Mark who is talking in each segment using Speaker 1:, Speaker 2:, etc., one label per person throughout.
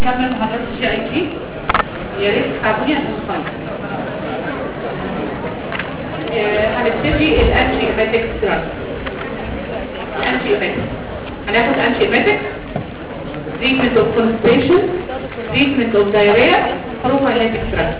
Speaker 1: كمل محاضرات الجي اي تي يا ريت تتابعوني عشان نصيف هنبتدي الانتي ايماتيك دراج الانتي ايماتيك هناخد انتي ايماتيك treatment of constipation treatment of diarrhea prophylactic drug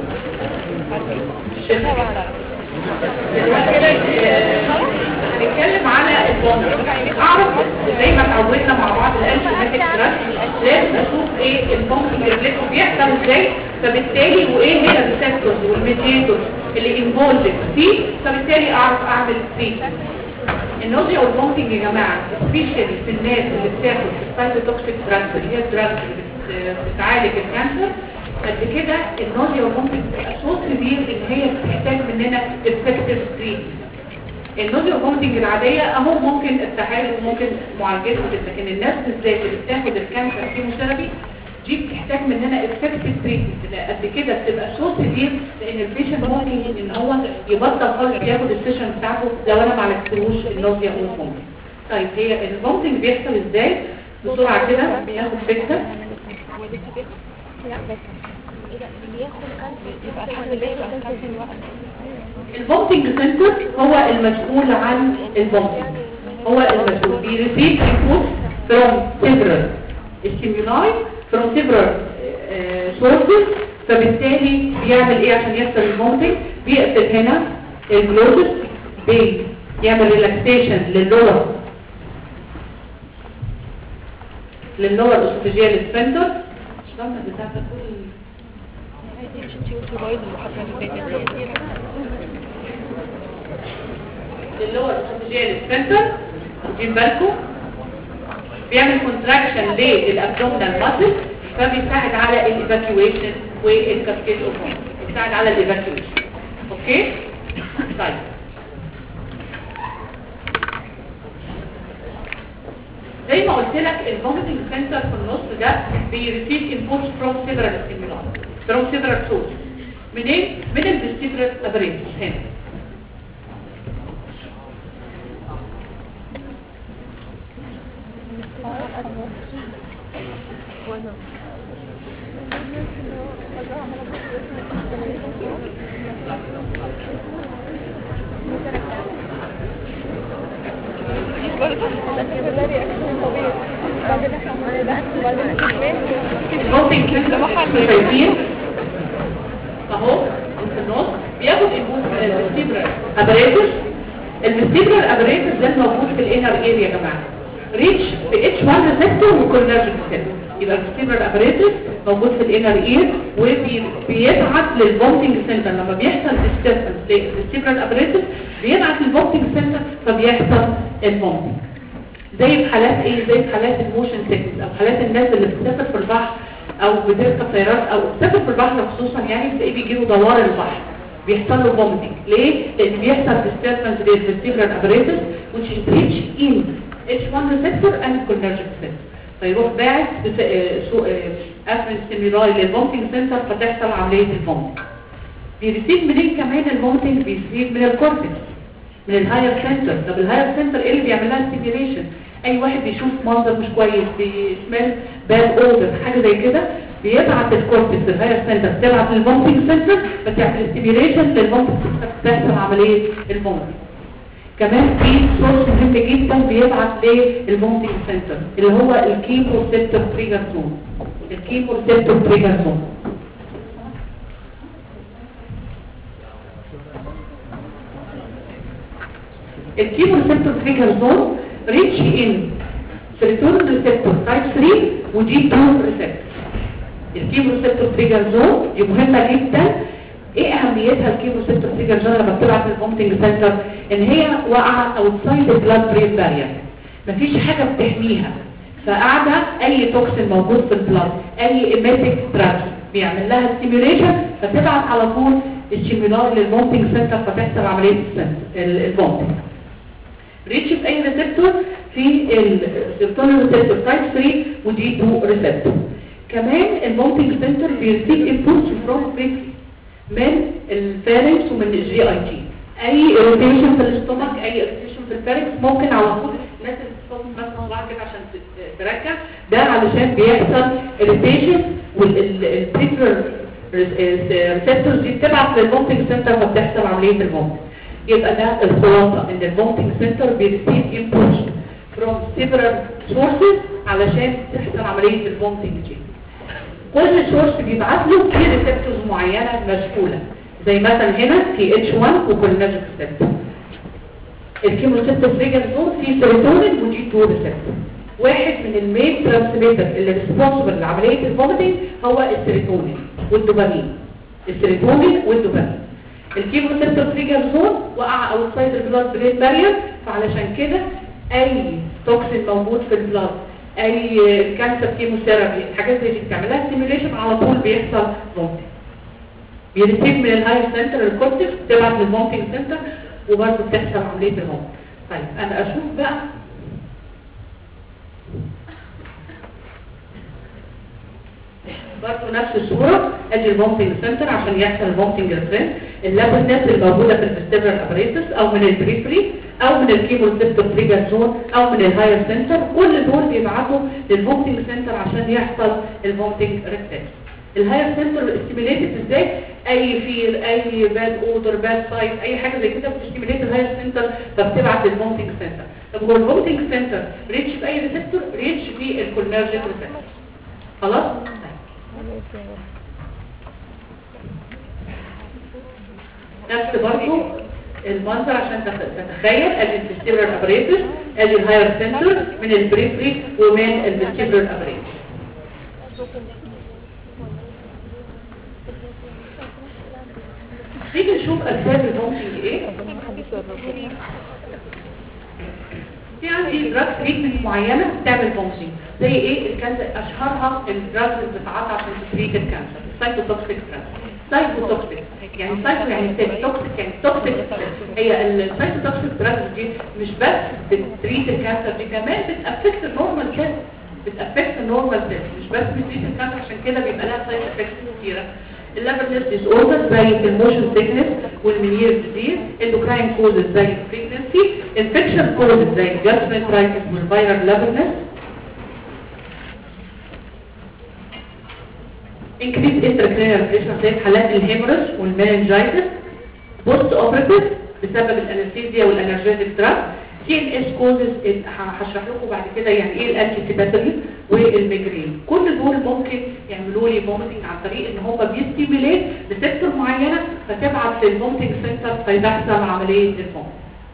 Speaker 1: هنتكلم على البومب اعرف زي ما اتعودنا مع بعض الانتي دراج لازم اشوف ايه البومب اللي بيحصل ازاي فبالتالي وايه هي الريسبتورز والميديتورز اللي انفولد فيه فبالتالي اعرف اعمل تريتمنت النوزيا والبومبنج يا جماعه سبيشالي في الناس اللي بتاخد السايتوتوكسيك دراجز اللي هي الدراجز اللي بتعالج الكانسر قد كده النوزيا والبومبنج بتبقى صوت كبير ان هي بتحتاج مننا افكتيف تريتمنت النوزيا والبومبنج العاديه اهو ممكن التحاليل وممكن معالجتها لكن الناس بالذات اللي بتاخد الكانسر كيموثيرابي دي بتحتاج مننا افكتيف تريتمنت قد كده بتبقى صوت كبير لان البيشنت ممكن ان هو يبطل خالص ياخد السيشن بتاعته لو انا ما عالجتلوش النوزيا والبومبنج طيب هي البومبنج بيحصل ازاي بسرعه كده ناخد فكره
Speaker 2: لا بس اذا بياخد كانسر يبقى الحمد لله يبقى الكانسر الوقت
Speaker 1: البومبنج سنتر هو المسؤول عن البومبنج هو المسؤول بيريسيف input from several stimuli from several uh, sources فبالتالي بيعمل ايه عشان يحصل البومبنج بيقفل هنا الجلوتس بيعمل ريلاكسيشن لللور لللور اسوفيجيال سفنتر الشنطه بتاعتك كل
Speaker 2: مش انتي قلتي بايظ المحاضره اللي فاتت
Speaker 1: اللي هو الاسوفيجيال سفنتر واخدين بالكم بيعمل كونتراكشن للابدومينال ماسل فبيساعد على الايفاكيويشن والكاسكيد اوف بيساعد على الايفاكيويشن اوكي طيب زي ما قلت لك الفوميتنج سنتر في النص ده بيريسيف انبوت فروم سيفرال ستيمولاي فروم سيفرال سورس منين من الفيستيبولار ابريتس هنا الفوميتنج سنتر شايفين اهو في النص بياخد انبوت من الفيستيبولار ابريتس الفيستيبولار ابريتس ده موجود في الانر اريا يا جماعه ريتش في اتش 1 ريسبتور وكولنرجيك ريسبتور يبقى الفيستيبولار ابريتس موجود في الانر اير وبيبعت للبومبنج سنتر لما بيحصل ديستربنس للفيستيبولار ابريتس بيبعت للبومبنج سنتر فبيحصل البومبنج زي في حالات ايه زي في حالات الموشن سيكنس او حالات الناس اللي بتسافر في البحر او بتركب طيارات او بتسافر في البحر خصوصا يعني بتلاقيه بيجيله دوار البحر بيحصل له فوميتنج ليه لان بيحصل disturbance للفيستيبولار apparatus which is rich in H1 receptor and cholinergic receptor فيروح باعث افرين ستيمولاي للفوميتنج سنتر فتحصل عمليه الفوميتنج بيريسيف منين كمان المومنتنج بيريسيف من الكورتكس من الهاير سنتر طب الهاير سنتر ايه اللي بيعمل لها ستيميوليشن اي واحد بيشوف منظر مش كويس بيسمل باد اودر حاجه زي كده بيبعت الكورتكس الهاير سنتر تبعت للبومبنج سنتر فتعمل ستيميوليشن للبومبنج سنتر تحصل عمليه البومبنج كمان في سورس مهم جدا بيبعت للبومبنج سنتر اللي هو الكيمو ريسبتور تريجر زون الكيمو ريسبتور تريجر زون الكيمو ريسبتور تريجر زون ريتش ان سيروتونين ريسبتور تايب 3 وجي 2 ريسبتور الكيمو ريسبتور تريجر زون دي مهمه جدا ايه اهميتها الكيمو ريسبتور تريجر زون لما بتبعت للبومبنج سنتر ان هي واقعه اوتسايد البلاد برين بارير مفيش حاجه بتحميها فقاعده اي توكسين موجود في البلاد اي ايميتيك دراج بيعمل لها ستيميوليشن فتبعت على طول الستيمولاي للبومبنج سنتر فتحصل عمليه البومبنج ريتش في اي ريسبتور في السيروتونين ريسبتور تايب 3 ودي 2 ريسبتور كمان البومبنج سنتر بيرسيف انبوتس فروم من الفارنكس ومن الجي اي تي اي ايروتيشن في الاستومك اي ايروتيشن في الفارنكس ممكن على طول الناس تحط مثلا صباعك كده عشان ت- تركع ده علشان بيحصل irritation والبريفرال ريسبتورز دي بتبعت للمونتنج سنتر فبتحصل عمليه المونتنج يبقى ده الخلاصه ان المونتنج سنتر بيرسيف امبولس from several sources علشان تحصل عمليه المونتنج دي كل سورس بيبعت له في ريسبتورز معينه مشغوله زي مثلا هنا في اتش 1 وكولينرجيك ريسبتور الكيموسيبتور تريجر زون فيه سيروتونين ودي 2 ريسبتور واحد من المين ترانسميتر اللي ريسبونسبل لعمليه الفوميتنج هو السيروتونين والدوبامين السيروتونين والدوبامين الكيموسيبتور تريجر زون وقع اوتسايد البلاد برين بارير فعلشان كده اي توكسين موجود في البلاد اي كانسر كيموثيرابي الحاجات زي دي بتعملها ستيميوليشن على طول بيحصل فوميتنج بيرسيب من الهاي سنتر الكورتكس تبعت للمونتنج سنتر وبرضه بتحصل عمليه الموت طيب انا اشوف بقى برضه نفس الصورة ادي المونتنج سنتر عشان يحصل المونتنج ريفرنس اللابنات الموجودة في الفيستيبرال ابريتس او من البريفري او من الكيمو ريسبتور تريجر زون او من الهاير سنتر كل دول بيبعتوا للمونتنج سنتر عشان يحصل المونتنج ريفرنس الهاير سنتر استيميليتد ازاي اي فير اي باد اودر باد سايت اي حاجه زي كده بتستيميليت الهاير سنتر فبتبعت للمونتنج سنتر طب هو المونتنج سنتر ريتش في اي ريسبتور ريتش في الكولنرجيك ريسبتور خلاص نفس برضو المنظر عشان تخ- تتخيل ادي الفيستيبرال ابريتس ادي الهاير سنتر من البريفري ومن الفيستيبرال ابريتس نيجي نشوف اسباب الموتنج ايه في عندي دراج تريتمنت معينه بتعمل موتنج زي ايه الكانسر اشهرها الدراج اللي بتتعاطى عشان تتريت الكانسر السايتوتوكسيك دراج سايتوتوكسيك يعني سايتو يعني توكسيك يعني توكسيك هي السايتوتوكسيك دراج دي مش بس بتريت الكانسر دي كمان بتافكت النورمال سيل بتافكت النورمال سيل مش بس بتريت الكانسر عشان كده بيبقى لها سايد افكتس كتيره الليفرنس ديس اوردر زي الموشن سيكنس والمنير ديزيز اندوكراين كوزز زي البريجنسي انفكشن كوزز زي الجاسترينترايتس والفيرال ليفرنس increased intracranial pressure زي حالات الهيموريج والمينجايتس بوست اوبريتيف بسبب الانستيزيا والانرجيتك دراج تي ان اس كوزز هشرح لكم بعد كده يعني ايه الانتي سيباتري والميجرين كل دول ممكن يعملوا لي فوميتنج عن طريق ان هم بيستيميليت ريسبتور معينه فتبعت للفوميتنج سنتر فيحصل عمليه الفوميتنج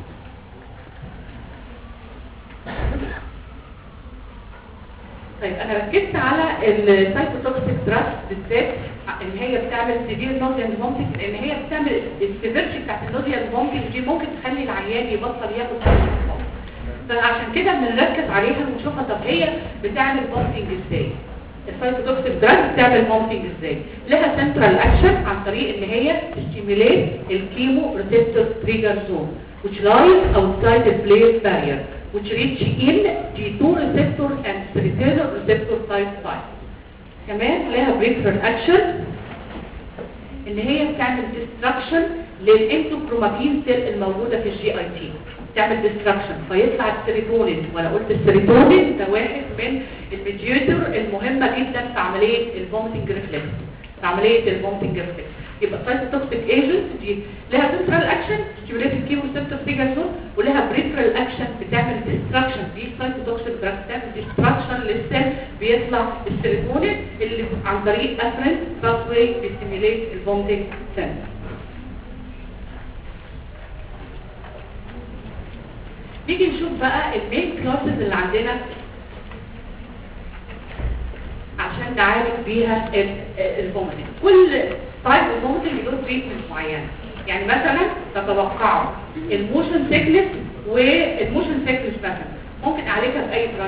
Speaker 1: طيب انا ركزت على السايتوتوكسيك دراج بالذات ان هي بتعمل سيفير نوزيا فومتنج لان هي بتعمل السيفيرتي بتاعت النوزيا فومتنج دي ممكن تخلي العيان يبطل ياخد سايتوتوكسيك فعشان كده بنركز عليها ونشوفها طب هي بتعمل فومتنج ازاي السايتوتوكسيك دراج بتعمل فومتنج ازاي لها سنترال اكشن عن طريق ان هي ستيميليت الكيمو ريسبتور تريجر زون which lies outside the place barrier which reach in G2 receptor and serotonin receptor type 5 كمان لها peripheral action ان هي بتعمل destruction للانتوكروماتين سيل الموجودة في الجي اي تي تعمل destruction فيطلع السيروتونين وانا قلت السيروتونين ده واحد من الميديوتر المهمة جدا في عملية الفومتنج ريفلكس في عملية الفومتنج ريفلكس يبقى السايتوتوكسيك ايجنت دي لها سنترال اكشن ستيموليت الكيمو ريسبتور سيجازون ولها بريفرال اكشن بتعمل ديستراكشن دي السايتوتوكسيك دراج بتعمل ديستراكشن للسيل بيطلع السيروتونين اللي عن طريق افرين باثواي بيستيموليت الفومتنج سنتر نيجي نشوف بقى المين كلاسز اللي عندنا عشان نعالج بيها الفومتنج كل تايب الفومتنج له تريتمنت معينه يعني مثلا تتوقعوا الموشن سيكنس والموشن سيكنس مثلا ممكن اعالجها باي دراج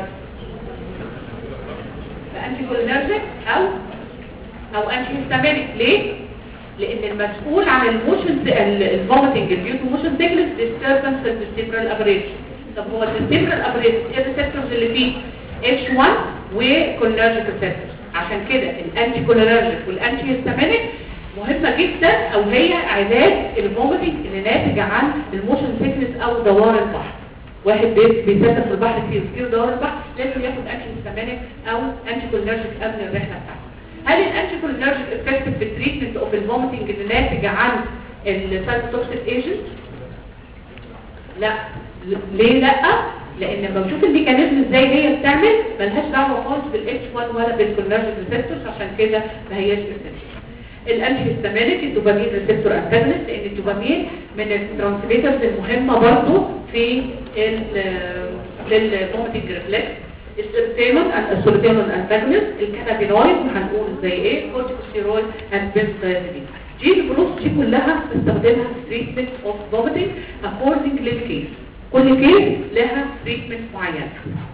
Speaker 1: بانتي كولينرجيك او او انتي هيستامينيك ليه لان المسؤول عن الموشن الفومتنج البيوت موشن سيكنس ديستربنس في السيبرال ابريشن طب هو السيبرال ابريشن ايه الريسبتورز اللي فيه H1 وكولينرجيك ريسبتورز عشان كده الانتي كولينرجيك والانتي هيستامينيك مهمة جدا او هي علاج الفوميتنج اللي ناتج عن الموشن سيكنس او دوار البحر واحد بي- بيسافر في البحر كتير كتير دور البحر لازم ياخد انتي هيستامينيك او انتي كولينرجيك قبل الرحله بتاعته هل الانتي كولينرجيك افكتيف في التريتمنت اوف الفوميتنج اللي ناتج عن السايتوتوكسيك ايجنت لا ل- ليه لا لان لما بشوف الميكانيزم ازاي هي بتعمل ملهاش دعوه خالص بالاتش 1 ولا بالكولينرجيك ريسبتورز عشان كده ما هياش اساسيه الانتي هيستامينيك الدوبامين ريسبتور انتاجونست لان الدوبامين من الترانسليترز المهمه برضو في ال للفوميتنج ريفلكس السيروتونين السيروتونين انتاجونست الكانابينويد هنقول زي ايه كورتيكوستيرويد اند بنزودازيبين دي الفلوس دي كلها بستخدمها في تريتمنت اوف فوميتنج اكوردنج للكيس كل كيس لها تريتمنت معين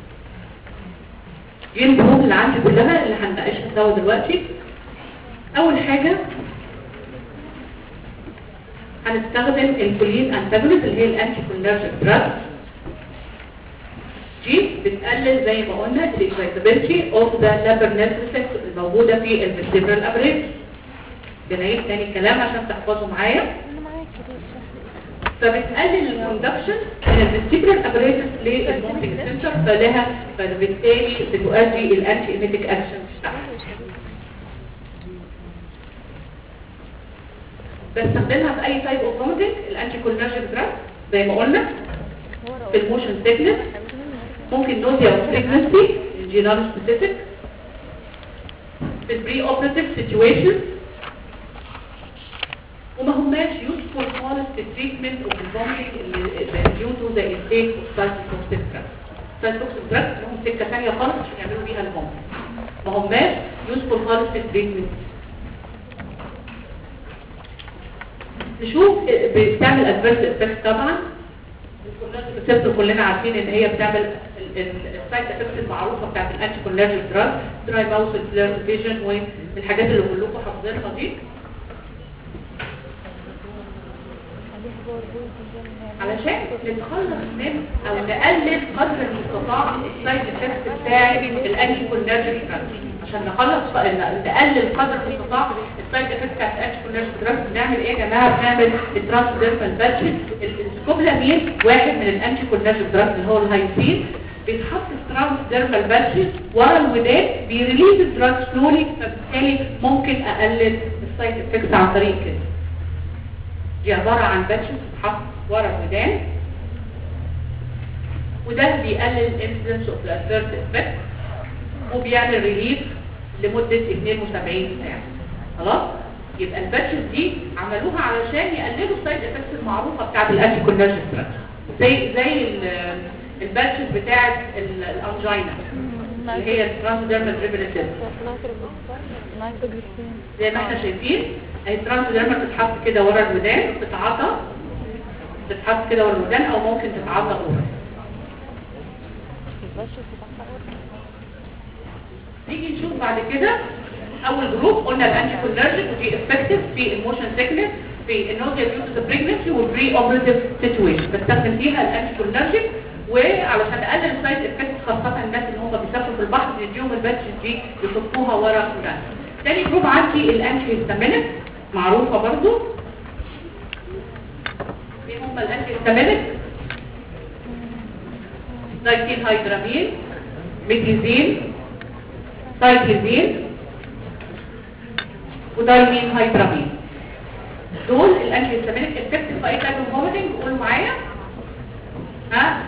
Speaker 1: دي البنود اللي عندي كلها اللي هنناقشها سوا دلوقتي اول حاجة هنستخدم الكولين انتاجونست اللي هي الانتي كولينرجيك دراج دي بتقلل زي ما قلنا الاكسايتابيلتي اوف ذا لابرنس ريسبتور الموجوده في الفيرتيبرال ابريج بنعيد تاني الكلام عشان تحفظوا معايا
Speaker 2: انا معاكي لسه
Speaker 1: فبتقلل الكوندكشن من الفيرتيبرال ابريج للمونتنج سنتر فلها فبالتالي بتؤدي الانتي ايميتيك اكشن بتاعها بستخدمها في اي تايب اوف فوميتنج الانتي كولينرجيك دراج زي ما قلنا في الموشن سيكنس ممكن نوزيا وبريجنسي جينال سبيسيفيك في البري اوبراتيف سيتويشن وما هماش يوسفول خالص في التريتمنت اوف الفوميتنج اللي ديو تو ذا انتيك اوف سايتوكسيك دراج سايتوكسيك دراج لهم سكه ثانيه خالص عشان يعملوا بيها الفوميتنج ما هماش يوسفول خالص في التريتمنت نشوف بتعمل ادفيرس افكت طبعا الريسبتور كلنا عارفين ان هي بتعمل السايد افكت المعروفه بتاعت الانتي كولينرجيك دراج دراي ماوس فلير فيجن والحاجات اللي كلكم حافظينها دي علشان نتخلص من او نقلل قدر المستطاع السايد افكت بتاع الانتي كولينرجيك دراج عشان نخلص نقلل قدر المستطاع السايد افكت بتاعت الانتي كولينرجيك دراج بنعمل ايه يا جماعه بنعمل الترانسديرمال باتشز السكوبلامين واحد من الانتي كولينرجيك دراج اللي هو الهايسين بيتحط في ترانسديرمال باتشز ورا الودان بيريليز الدراج سلولي فبالتالي ممكن اقلل السايد افكتس عن طريق كده دي عباره عن باتشز بتتحط ورا الودان وده بيقلل الانسيدنس اوف الادفيرس افكت وبيعمل ريليف لمده 72 ساعه خلاص يبقى الباتشز دي عملوها علشان يقللوا السايد افكتس المعروفه بتاعت الانتي كولينرجيك دراج زي زي ال- الباتشز بتاعت ال- الانجينا اللي هي الترانسديرمال ريبريتيف زي ما احنا شايفين اهي الترانسديرمال بتتحط كده ورا الودان بتتعطى بتتحط كده ورا الودان او ممكن تتعطى ورا نيجي نشوف بعد كده اول جروب قلنا الانتي كولينرجيك ودي افكتيف في الموشن سيكنس في النوزيا ديو تو بريجنسي والبري اوبريتيف سيتويشن بستخدم فيها الانتي كولينرجيك وعلشان اقلل السايد افكت خاصه الناس اللي هم بيسافروا في البحر بيديهم الباتشز دي يحطوها ورا الودان تاني جروب عندي الانتي هيستامينيك معروفه برضو ايه هم الانتي هيستامينيك دايتين هيدرامين ميتيزين سايكليزين ودايمين هيدرامين دول الانتي هيستامينيك افكتيف في اي تايب اوف فوميتنج قولوا معايا ها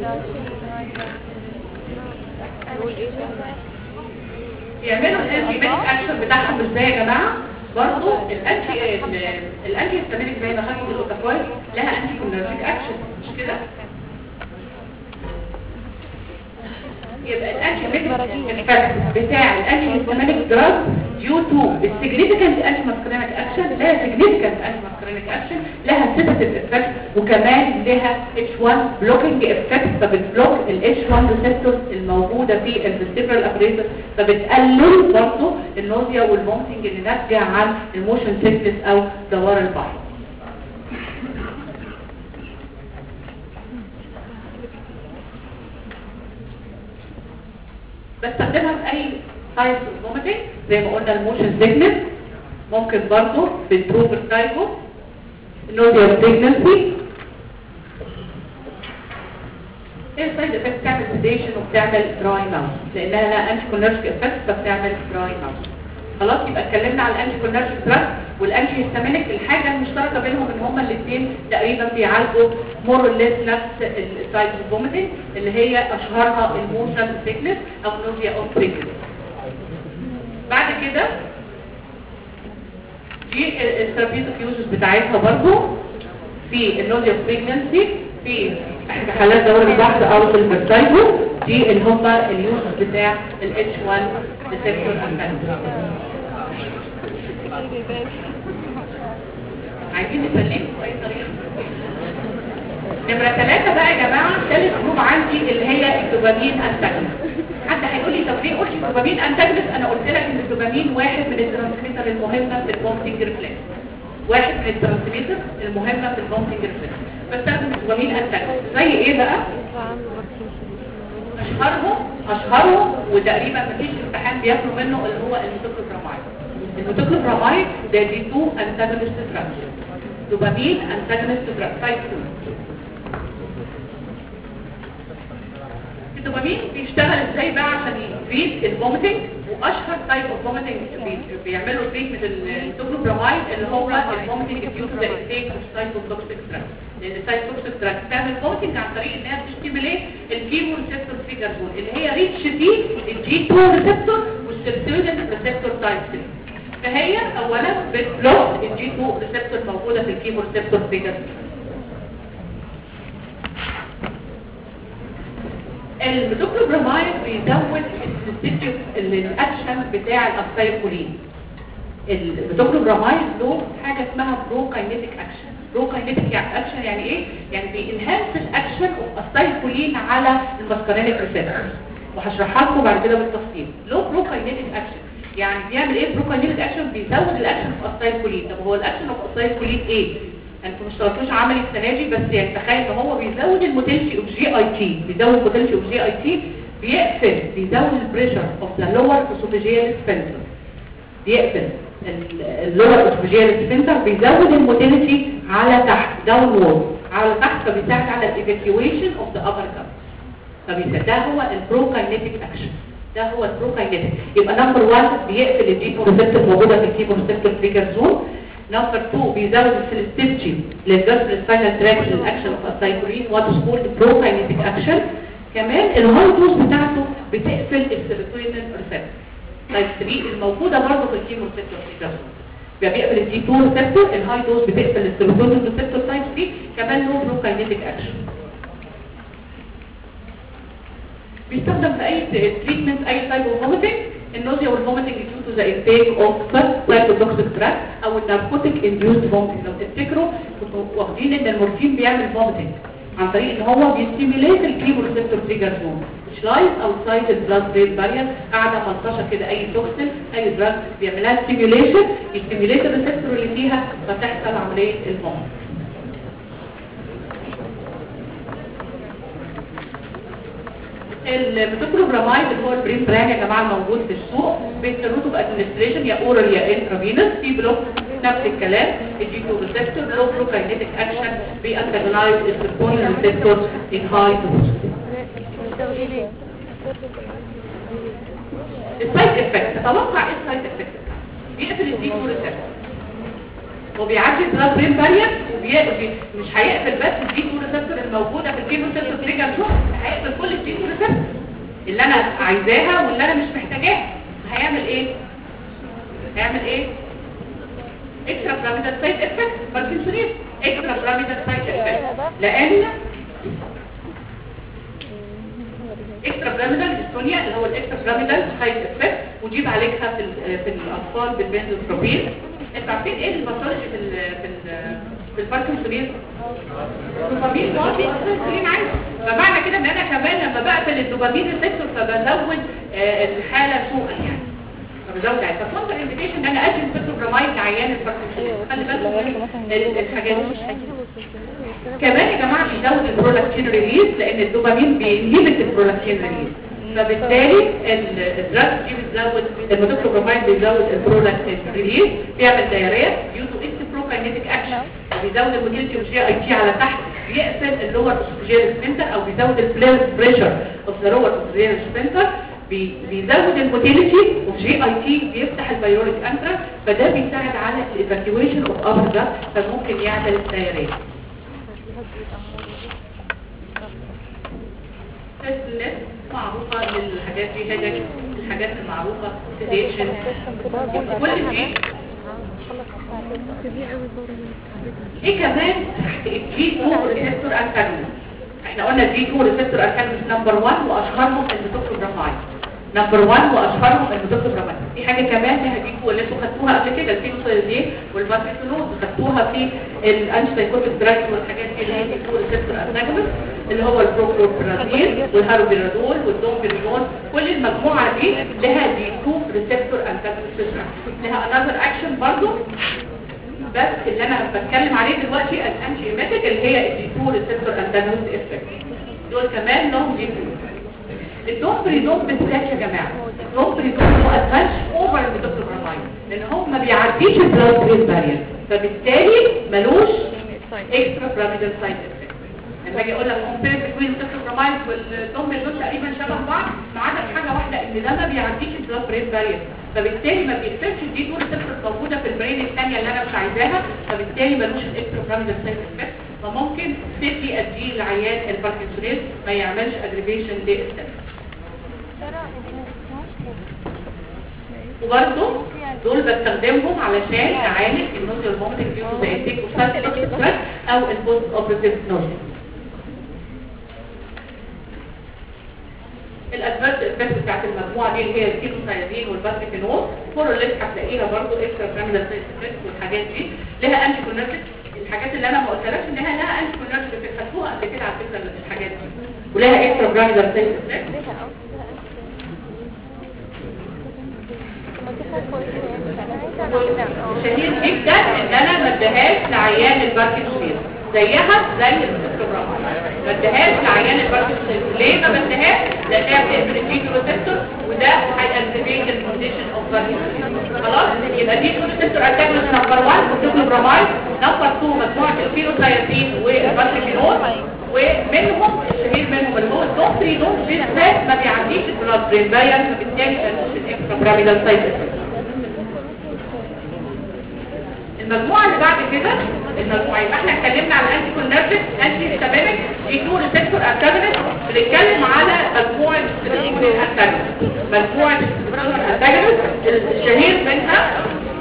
Speaker 1: يعملوا الانتي اكشن بتاعهم ازاي يا جماعه برضه الانتي الانتي هيستامينيك زي ما خدت الاوتافويد لها انتي كولينرجيك اكشن مش كده يبقى الانتي بتاع الانتي هيستامينيك دراج due to السيجنيفيكانت انتي ماسكرينيك اكشن لها سيجنيفيكانت انتي ماسكرينيك اكشن لها سيداتيف افكت وكمان لها اتش 1 بلوكينج افكت فبتبلوك الاتش 1 ريسبتورز الموجوده في الفيستيبرال ابريتس فبتقلل برضه النوزيا والمومتنج اللي ناتجه عن الموشن سيكنس او دوار البحر بستخدمها في اي تايب اوف فوميتنج زي ما قلنا الموشن سيكنس ممكن برضه في التروبر تايبو نوزيا بريجنسي هي السايد افكت بتعمل سيديشن وبتعمل دراي ماوث لانها لها انتي كونرجيك افكت فبتعمل دراي ماوث خلاص يبقى اتكلمنا على الانتي كونرجيك دراج والانتي هيستامينيك الحاجه المشتركه بينهم ان هما الاثنين تقريبا بيعالجوا مور ليس نفس السايد فوميتنج اللي هي اشهرها الموشن سيكنس او نوزيا اوف سيكنس بعد كده دي الثيرابيوتيك يوزز بتاعتها برضو في النوزيا بريجنسي في حالات دور البحث او في الفيرتايجو دي اللي هم اليوزز بتاع الاتش 1 ريسبتور انتاجونست عايزين نسلمكم باي طريقه نمرة ثلاثة بقى يا جماعة ثالث جروب عندي اللي هي الدوبامين انتاجونست حد هيقول لي طب ليه قلت الدوبامين انتاجونست انا قلت لك ان الدوبامين واحد من الترانسميتر المهمة في البومتنج ريفلكس واحد من الترانسميتر المهمة في البومتنج ريفلكس بستخدم الدوبامين انتاجونست زي ايه بقى؟ اشهرهم اشهرهم وتقريبا مفيش امتحان بياخدوا منه اللي هو الميتوكلوبرامايد الميتوكلوبرامايد ده دي 2 انتاجونست دراج دوبامين انتاجونست دراج تايب 2 الدوبامين بيشتغل ازاي بقى عشان يفيد الفوميتنج واشهر تايب اوف فوميتنج بيعملوا تريتمنت التوكلوبرامايد اللي هو الفوميتنج ديو تو ذا انتيك اوف سايتوتوكسيك دراج لان السايتوتوكسيك دراج بتعمل فوميتنج عن طريق انها بتستيميليت الكيمو ريسبتور فيجرزون اللي هي ريتش فيه الجي 2 ريسبتور والسيرتوجين ريسبتور تايب 3 فهي اولا بتبلوك الجي 2 ريسبتور موجوده في الكيمو ريسبتور فيجرزون الميتوكلوبرامايد بيزود السيستيك الاكشن بتاع الاسايكولين الميتوكلوبرامايد له حاجه اسمها برو كاينيتيك اكشن برو كاينيتيك اكشن يعني ايه يعني بينهانس الاكشن اوف اسايكولين على الماسكارينيك ريسبتور وهشرحها لكم بعد كده بالتفصيل له برو كاينيتيك اكشن يعني بيعمل ايه برو كاينيتيك اكشن بيزود الاكشن اوف اسايكولين طب هو الاكشن اوف اسايكولين ايه انتوا مش اشتركتوش عملي السنه دي بس يعني تخيل ان هو بيزود الموتنشي اوف جي اي تي بيزود الموتنشي اوف جي اي تي بيقفل بيزود البريشر اوف ذا لور اسوفيجيال سبنتر بيقفل اللور اسوفيجيال سبنتر بيزود الموتنشي على تحت داون وورد على تحت فبيساعد على الايفاكيويشن اوف ذا ابر كاب فبيساعد ده هو البروكاينيتيك اكشن ده هو البروكاينيتيك يبقى نمبر 1 بيقفل الديبو ريسبتور موجوده في الكيبو ريسبتور تريجر زون نمبر 2 بيزود السلستيفتي للجسر سباينال تراك للاكشن اوف السايكولين وات از كولد بروكاينيتيك اكشن كمان الهاي دوز بتاعته بتقفل السيروتونين ريسبتور تايب 3 الموجوده برضه في الكيمو ريسبتور تريجر يبقى بيقفل الدي 2 ريسبتور الهاي دوز بتقفل السيروتونين ريسبتور تايب 3 كمان له بروكاينيتيك اكشن بيستخدم في اي تريتمنت اي تايب اوف فوميتنج النوزيا والفوميتنج due to the intake of psychotoxic drug او الناركوتيك induced vomiting لو تفتكروا كنتوا واخدين ان المورفين بيعمل vomiting عن طريق ان هو بيستيميليت الكيمو ريسبتور تريجر زون لايز اوتسايد البلاد برين بارير قاعده ملطشه كده اي توكسين اي دراج بيعملها ستيميوليشن يستيميليت الريسبتور اللي فيها فتحصل عمليه الفوميت الميتوكلوبرامايد اللي هو البرين بران يا جماعه الموجود في السوق بيستخدموه بادمنستريشن يا اورال يا انترافينوس في بلوك نفس الكلام الجي 2 ريسبتور لو بروكاينيتيك اكشن بيانتاجونايز السيرتونين ريسبتور ان هاي دوز السايد افكت اتوقع ايه السايد افكت بيقفل الجي 2 ريسبتور وبيعدي البلاد برين بارير وبيقفل مش هيقفل بس الجي 2 ريسبتور الموجوده في الكيمو ريسبتور تريجر شو هيقفل كل الجي 2 ريسبتور اللي انا عايزاها واللي انا مش محتاجاها هيعمل ايه هيعمل ايه اكسترا بيراميدال سايد افكت باركنسونيز اكسترا بيراميدال سايد افكت لان اكسترا بيراميدال ديستونيا اللي هو الاكسترا بيراميدال سايد افكت وجيب عليها في في الاطفال بالبنزوتروبين انتوا عارفين ايه الباثولوجي في ال في ال في الباركنسونيز الدوبامين الدوبامين عايز فمعنى كده ان انا كمان لما بقفل الدوبامين ريسبتور فبزود آه الحاله سوءا يعني فبزود عايز فكونتر انديكيشن ان انا ادي البروجرامايد لعيان الباركنسونيز خلي بالكم الحاجات دي كمان يا جماعه بيزود البرولاكتين ريليز لان الدوبامين بينهبت البرولاكتين ريليز فبالتالي الدراج دي بتزود الميتوكلوبرامايد بيزود البرولاكتين ريليز بيعمل دايريا ديو تو اتس بروكاينيتيك اكشن بيزود الموتيلتي والجي اي تي على تحت بيقفل اللور اوسوفيجيال سبنتر او بيزود الفلير بريشر اوف ذا لور اوسوفيجيال سبنتر بيزود الموتيليتي اوف جي اي تي بيفتح الفيروليك انترا فده بيساعد على الايفاكيويشن اوف ابر ده فممكن يعمل دايريه تسلس معروفة للحاجات دي هيدك الحاجات المعروفة سيديشن كل دي ايه كمان الجي 2 ريسبتور انتاجونست احنا قلنا الجي 2 ريسبتور انتاجونست نمبر 1 واشهرهم الميتوكلوبرامايد نمبر 1 واشهرهم الميتوكلوبرامايد في حاجه كمان لها دي اللي انتوا خدتوها قبل كده الفينوسايزين والفاسيكولوز خدتوها في الانشتايكوتيك دراجز والحاجات دي اللي هي الجي 2 ريسبتور انتاجونست اللي هو البروكلوربرازين والهاروبيرادول والدومبيريون كل المجموعه دي لها دي 2 ريسبتور انتاجونست لها انذر اكشن برضو بس اللي انا بتكلم عليه دلوقتي الانتي ايميتيك اللي هي الدي 2 ريسبتور انتاجونست افكت دول كمان لهم دي 2 الدومبريدون بالذات يا جماعه الدومبريدون هو ادفانس اوفر الميتوكلوبرامايد لان هو ما بيعديش البلاد برين بارير فبالتالي ملوش اكسترا بيراميدال سايد افكت لما اجي اقول لك كومبير بين الميتوكلوبرامايد والدومبريدون تقريبا شبه بعض ما عدا في حاجه واحده ان ده ما بيعديش البلاد برين بارير فبالتالي ما بيقفلش الدي 2 ريسبتور موجوده في البرين الثانيه اللي انا مش عايزاها فبالتالي ملوش الاكسترا بيراميدال سايد افكت فممكن سيتي ادي العيان الباركنسونيز ما يعملش اجريفيشن للسيستم وبرضه دول بستخدمهم علشان اعالج النوزيا والفوميتنج ديو تو ذا انتيك ستريس او البوست اوبريتيف نوزيا الادفانس افكت بتاعت المجموعه دي اللي هي الكيتوسايزين والباتريفينول كوروليت هتلاقيها برضه اكسترا بيراميدال سايد افكت والحاجات دي لها انتي كونرتيك الحاجات اللي انا ما قلتلكش انها لها انتي كونرتيك خدتوها قبل كده على فكره الحاجات دي ولها اكسترا بيراميدال سايد افكت شهير جدا ان انا ما اديهاش لعيان الباركنسونيز زيها زي البروجرام ما اديهاش لعيان الباركنسونيز ليه ما بديهاش لانها بتقفل الفيتو ريسبتور وده هيأكتيفيت الكونديشن اوف باركنسونيز خلاص يبقى دي ريسبتور اتاكمنت نمبر 1 والبروجرامايد نمبر 2 مجموعه الفينوثايرين والباركنسونيز ومنهم الشهير منهم اللي هو الدوكترينون بالذات ما بيعديش البلاد برين بارير فبالتالي ملوش الاكسترا بيراميدال سايد المجموعه اللي بعد كده المجموعه يبقى احنا اتكلمنا على الانتي كونرتيف انتي هيستامينيك دي تو ريسبتور انتاجونست بنتكلم على مجموعه الستريتون انتاجونست مجموعه الستريتون انتاجونست الشهير منها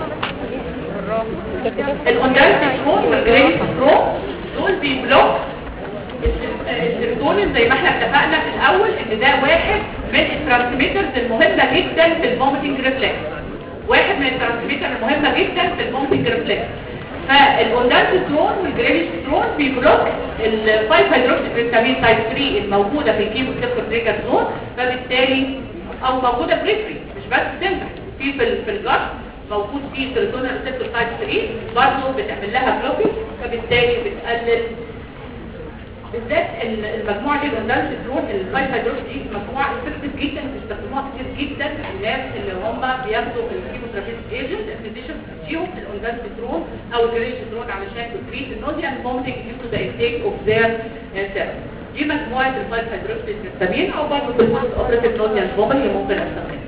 Speaker 1: الاوندانتيكون والجرينسترون دول بيبلوك السيروتونين زي ما احنا اتفقنا في الاول ان ده واحد من الترانسميترز المهمه جدا في الفوميتنج ريفلكس واحد من الترانسميتر المهمه جدا في المومتنج ريفلكس فالاوندانتسترون والجرينسترون بيبلوك ال 5 هيدروكسيتريبتامين تايب 3 الموجوده في الكيمو ريسبتور تريجر زون فبالتالي او موجوده بريفري مش بس تنفع في في, في الجرح موجود فيه سيروتونين ريسبتور تايب 3 برضه بتعمل لها بلوكينج فبالتالي بتقلل بالذات المجموعه دي الاندرسيترون الفايف هيدروكسي دي مجموعه افكتيف جدا بيستخدموها كتير جدا الناس اللي هم بياخدوا الكيموثيرابي ايجنت الفيزيشن فيهم الاندرسيترون او الجريسترون علشان تريت النوزيا اند فوميتنج ديو تو ذا انتيك اوف ذير ثيرابي دي مجموعه الفايف هيدروكسي تريبتامين او برضه في البوست اوبريتيف نوزيا فوميت اللي ممكن استخدمها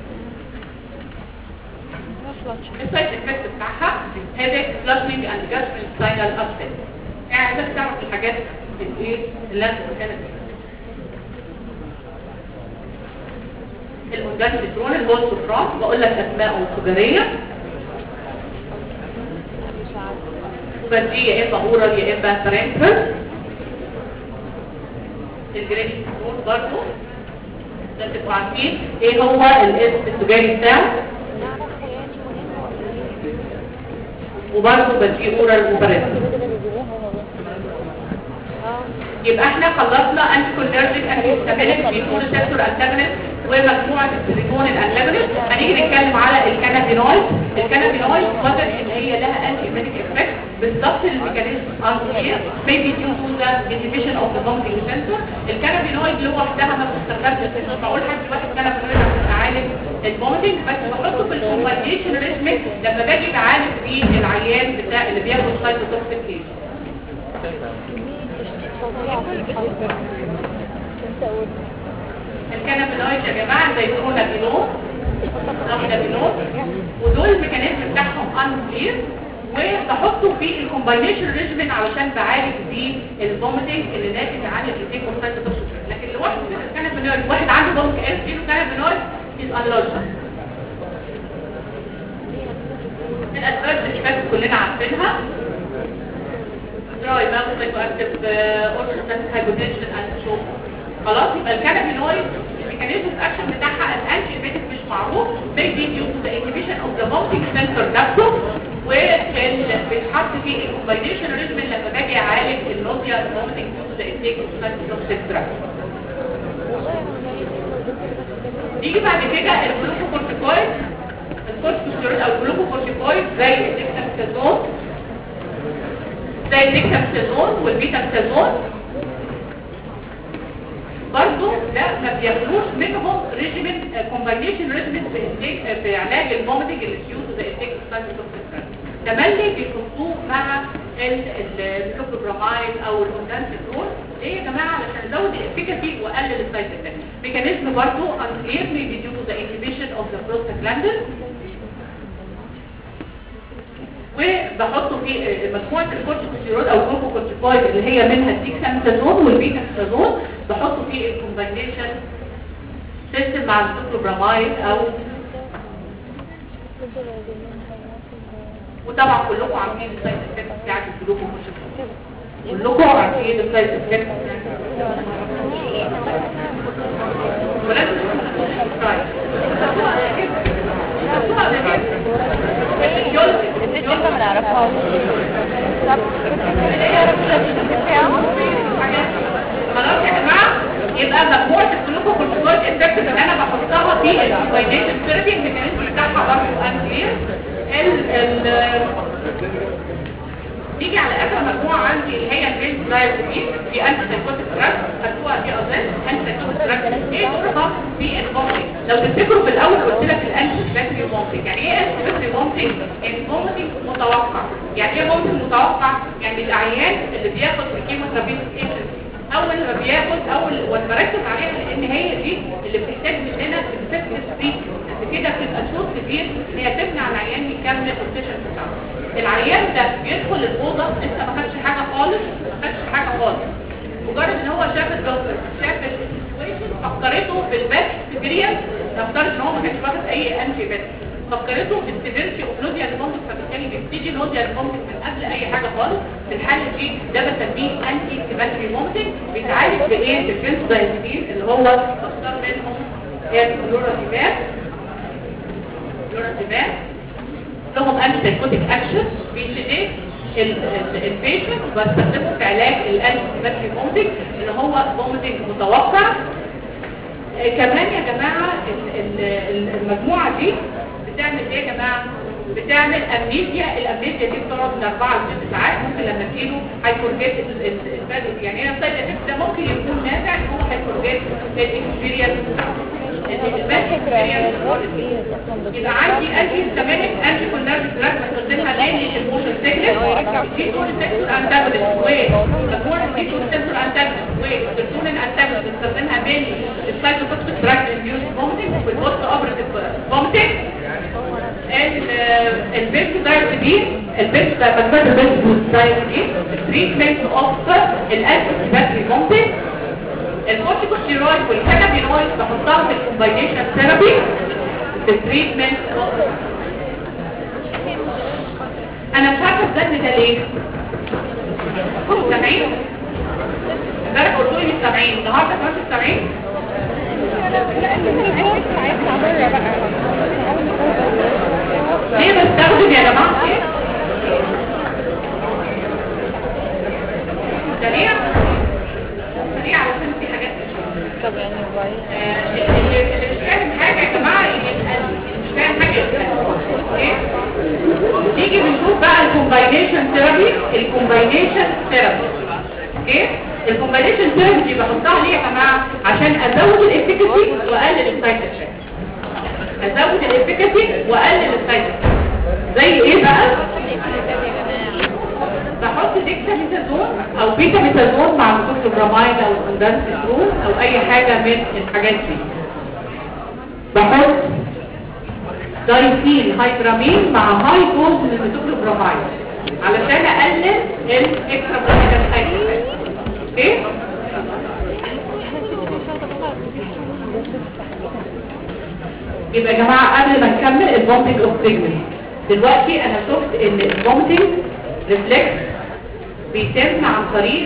Speaker 1: السايد افكت بتاعها هيدك فلاشنج اند جاسترين ساينال ابسيت يعني عايزك تعرف الحاجات الايه اللي انا كانت الاورجانيزيترون اللي هو السفران بقول لك اسماءه تجاريه وبدي يا اما اورال يا اما فرانكفورت الجرينيترون برضه عشان تبقوا عارفين ايه هو الاسم التجاري بتاعه وبرضه بدي اورال وفرانكفورت يبقى احنا خلصنا انتي كوليرجيك انتي هيستامينيك بيكون ريسبتور انتاجونست ومجموعه السيليكون الانتاجونست هنيجي نتكلم على الكانابينويد الكانابينويد وجد ان هي لها انتي ايمينيك افكت بالظبط الميكانيزم انتي maybe due to the inhibition of the vomiting sensor الكانابينويد لوحدها ما بتستخدمش مش بقول حد واحد كانابينويد عشان اعالج الفوميتنج بس بحطه في الكومباينيشن ريزمك لما باجي بعالج فيه العيان بتاع اللي بياخد سايتوتوكسيك الكانابينويد يا جماعه زي الكونابينول الكونابينول ودول الميكانيزم بتاعهم انكلير وبحطه في الكومباينيشن ريجيمين علشان بعالج بيه الفوميتنج اللي ناتج عن الايديك والسايتوتوكسيك لكن لوحده كده الكانابينويد واحد عنده بونك اس له كانابينويد از انلوجيك الاسباب اللي فاتت كلنا عارفينها دراي ماوث سايكوأكتيف اورشن هايبوتنشن اند شوك خلاص يبقى الكانابينويد الميكانيزم الاكشن بتاعها الانتي ايميتيك مش معروف may be due to the inhibition of the mounting sensor nafsه واللي بيتحط فيه الكومباينيشن ريجمنت لما باجي اعالج النوزيا المومنتنج due to the intake of cytotoxic drug نيجي بعد كده الجلوكوكورتيكويد الكورتيكوستيرويد او الجلوكوكورتيكويد زي الديكساميثازون زي الديكساميثازون والبيتاميثازون برضو ده ما بياخدوش منهم ريجيمنت كومباينيشن ريجيمنت في انتاج في علاج الفوميتنج اللي فيوز زي انتاج السايتوكسيك تملي بيحطوه مع الكلوبرومايد او الاوندانسيترول ليه يا جماعه علشان نزود الافيكاسي واقلل السايد افكت ميكانيزم برضو unclear may be due to the inhibition of the prostaglandin وبحطه في مجموعه الكورتيكوستيرويد او الجلوكوكورتيكويد اللي هي منها الديكساميثازون والبيتاميثازون بحطه في الكومباينيشن سيستم مع السوبرامايد او وطبعا كلكم عارفين السايد افكت بتاعت الجلوكوكورتيكويد كلكم عارفين السايد افكت ولازم
Speaker 2: الست لسه ما نعرفهاش طب
Speaker 1: خلاص يا جماعه يبقى مجموعه الجلوكوكورتيكويد افكت اللي انا بحطها في الكومباينيشن ثيرابي الميكانيزم بتاعها برضه انكلير ال ال نيجي على اخر مجموعه عندي اللي هي البيز دايت دي في انتي سايكوتيك دراج خدتوها دي اظن انتي سايكوتيك دراج ايه دورها في المومنت لو تفتكروا في الاول قلت لك الانتي باتري مومنت يعني ايه انتي باتري مومنت يعني مومنت متوقع يعني ايه مومنت متوقع يعني العيان اللي بياخد الكيموثيرابي اول ما بياخد اول وانا بركز عليها لان هي دي اللي بتحتاج مننا الفكر في كده بتبقى شوط كبير ان هي تمنع العيان يكمل السيشن بتاعه العيان ده بيدخل الاوضه لسه ما خدش حاجه خالص ما خدش حاجه خالص مجرد ان هو شاف الدكتور شاف السيتويشن فكرته بالباك اكسبيرينس نفترض ان هو ما كانش واخد اي انتي بات فكرته بالسيفيرتي اوف نوديا ليمونتك فبالتالي بيبتدي نوديا ليمونتك من قبل اي حاجه خالص في الحاله دي ده بسميه انتي سيباتري مومنتنج بيتعالج بايه بالبنسودايزيبين اللي هو مختار منهم هي الكلورازيبات الكلورازيبات لهم انتي سايكوتيك اكشن بيشديد البيشنت وبستخدمه في علاج الانتي سيباتري مومنتنج اللي هو مومنتنج متوقع آه، كمان يا جماعه ال- ال- ال- المجموعه دي بتعمل ايه يا جماعه بتعمل امنيزيا الامنيزيا دي بتقعد من 4 ل 6 ساعات ممكن لما تجيله هيفورجيت الفرق يعني هي السايد افكت ده ممكن يكون نافع ان هو هيفورجيت الاكسبيرينس يبقى عندي انتي سيستماتيك انتي كونرف دراج بستخدمها لاني الموشن سيكنس دي تون سيكتور انتاجونست ومجموعه دي تون سيكتور انتاجونست والسيرتونين انتاجونست بستخدمها ماني السايتوتوكسيك دراج انديوس فومتنج والبوست اوبريتيف فومتنج البيت دايت دي البيت مجموعه البيت دايت دي تريتمنت اوف الانتي باتري فومتنج الكورتيكوستيرويد والكانابينويد بحطها في الكومباينيشن ثيرابي في التريتمنت انا مش عارفه الزن ده ليه سامعين امبارح قلتوا لي مش سامعين النهارده كمان مش سامعين ليه بستخدم يا جماعه ايه سريع سريع علشان في حاجات
Speaker 2: طب يعني وبعدين
Speaker 1: آه، اللي اللي مش فاهم حاجه يا جماعه يسال اللي مش فاهم حاجه يسال اوكي نيجي بنشوف بقى الكومباينيشن ثيرابي الكومباينيشن ثيرابي اوكي الكومباينيشن ثيرابي دي بحطها ليه يا جماعه عشان ازود الافيكاسي واقلل السايد افكت ازود الافيكاسي واقلل السايد افكت زي ايه بقى بحط ديكساميثازون او بيتاميثازون مع الدكتور برامايد او اندرسترون او اي حاجة من الحاجات دي بحط دايثين هيدرامين مع هاي دوز من الميتوكلوبرامايد علشان اقلل الاكسترا بلانيكال سايد اوكي يبقى يا جماعه قبل ما نكمل الفومتنج اوف بريجننسي دلوقتي انا شفت ان الفومتنج ريفلكس بيتم عن طريق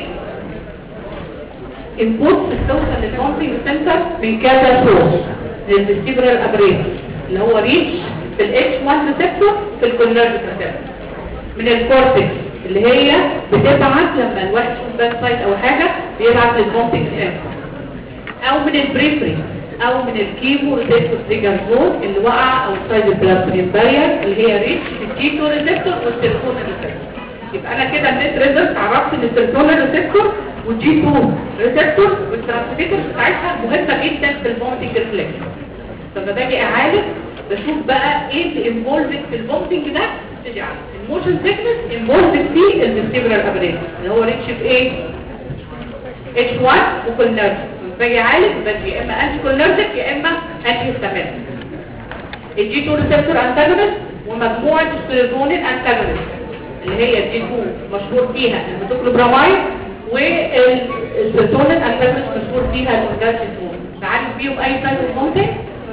Speaker 1: انبوت بتوصل للفومتنج سنتر من كذا سورس للفيستيبرال ابريد اللي هو ريتش في الاتش 1 ريسبتور في الكولنرج ريسبتور من الكورتكس اللي هي بتبعت لما الواحد يشوف باك سايت او حاجه بيبعت للفومتنج سنتر او من البريفري او من الكيمو ريسبتور تريجر زون اللي وقع او سايد البلازمين بارير اللي هي ريتش الكيتو ريسبتور والتليفون ريسبتور يبقى انا كده النت ريزلت عرفت ان التليفون ريسبتور والجي 2 ريسبتور والترانسميتر بتاعتها مهمه جدا في المونتنج ريفلكس فلما باجي اعالج بشوف بقى ايه اللي انفولفد في المونتنج ده ابتدي اعالج الموشن سيكنس انفولفد فيه الفيستيبرال ابريد اللي هو ريتش في ايه اتش 1 وكولنرج باجي اعالج بدي يا اما انتي كولنرجيك يا اما انتي هيستامين الجي 2 ريسبتور انتاجونست ومجموعه السيروتونين انتاجونست اللي هي الجي 2 مشهور فيها الميتوكلوبرامايد والسيروتونين انتاجونست مشهور فيها الجالسيتون نعالج بيهم اي تايب اوف فومتنج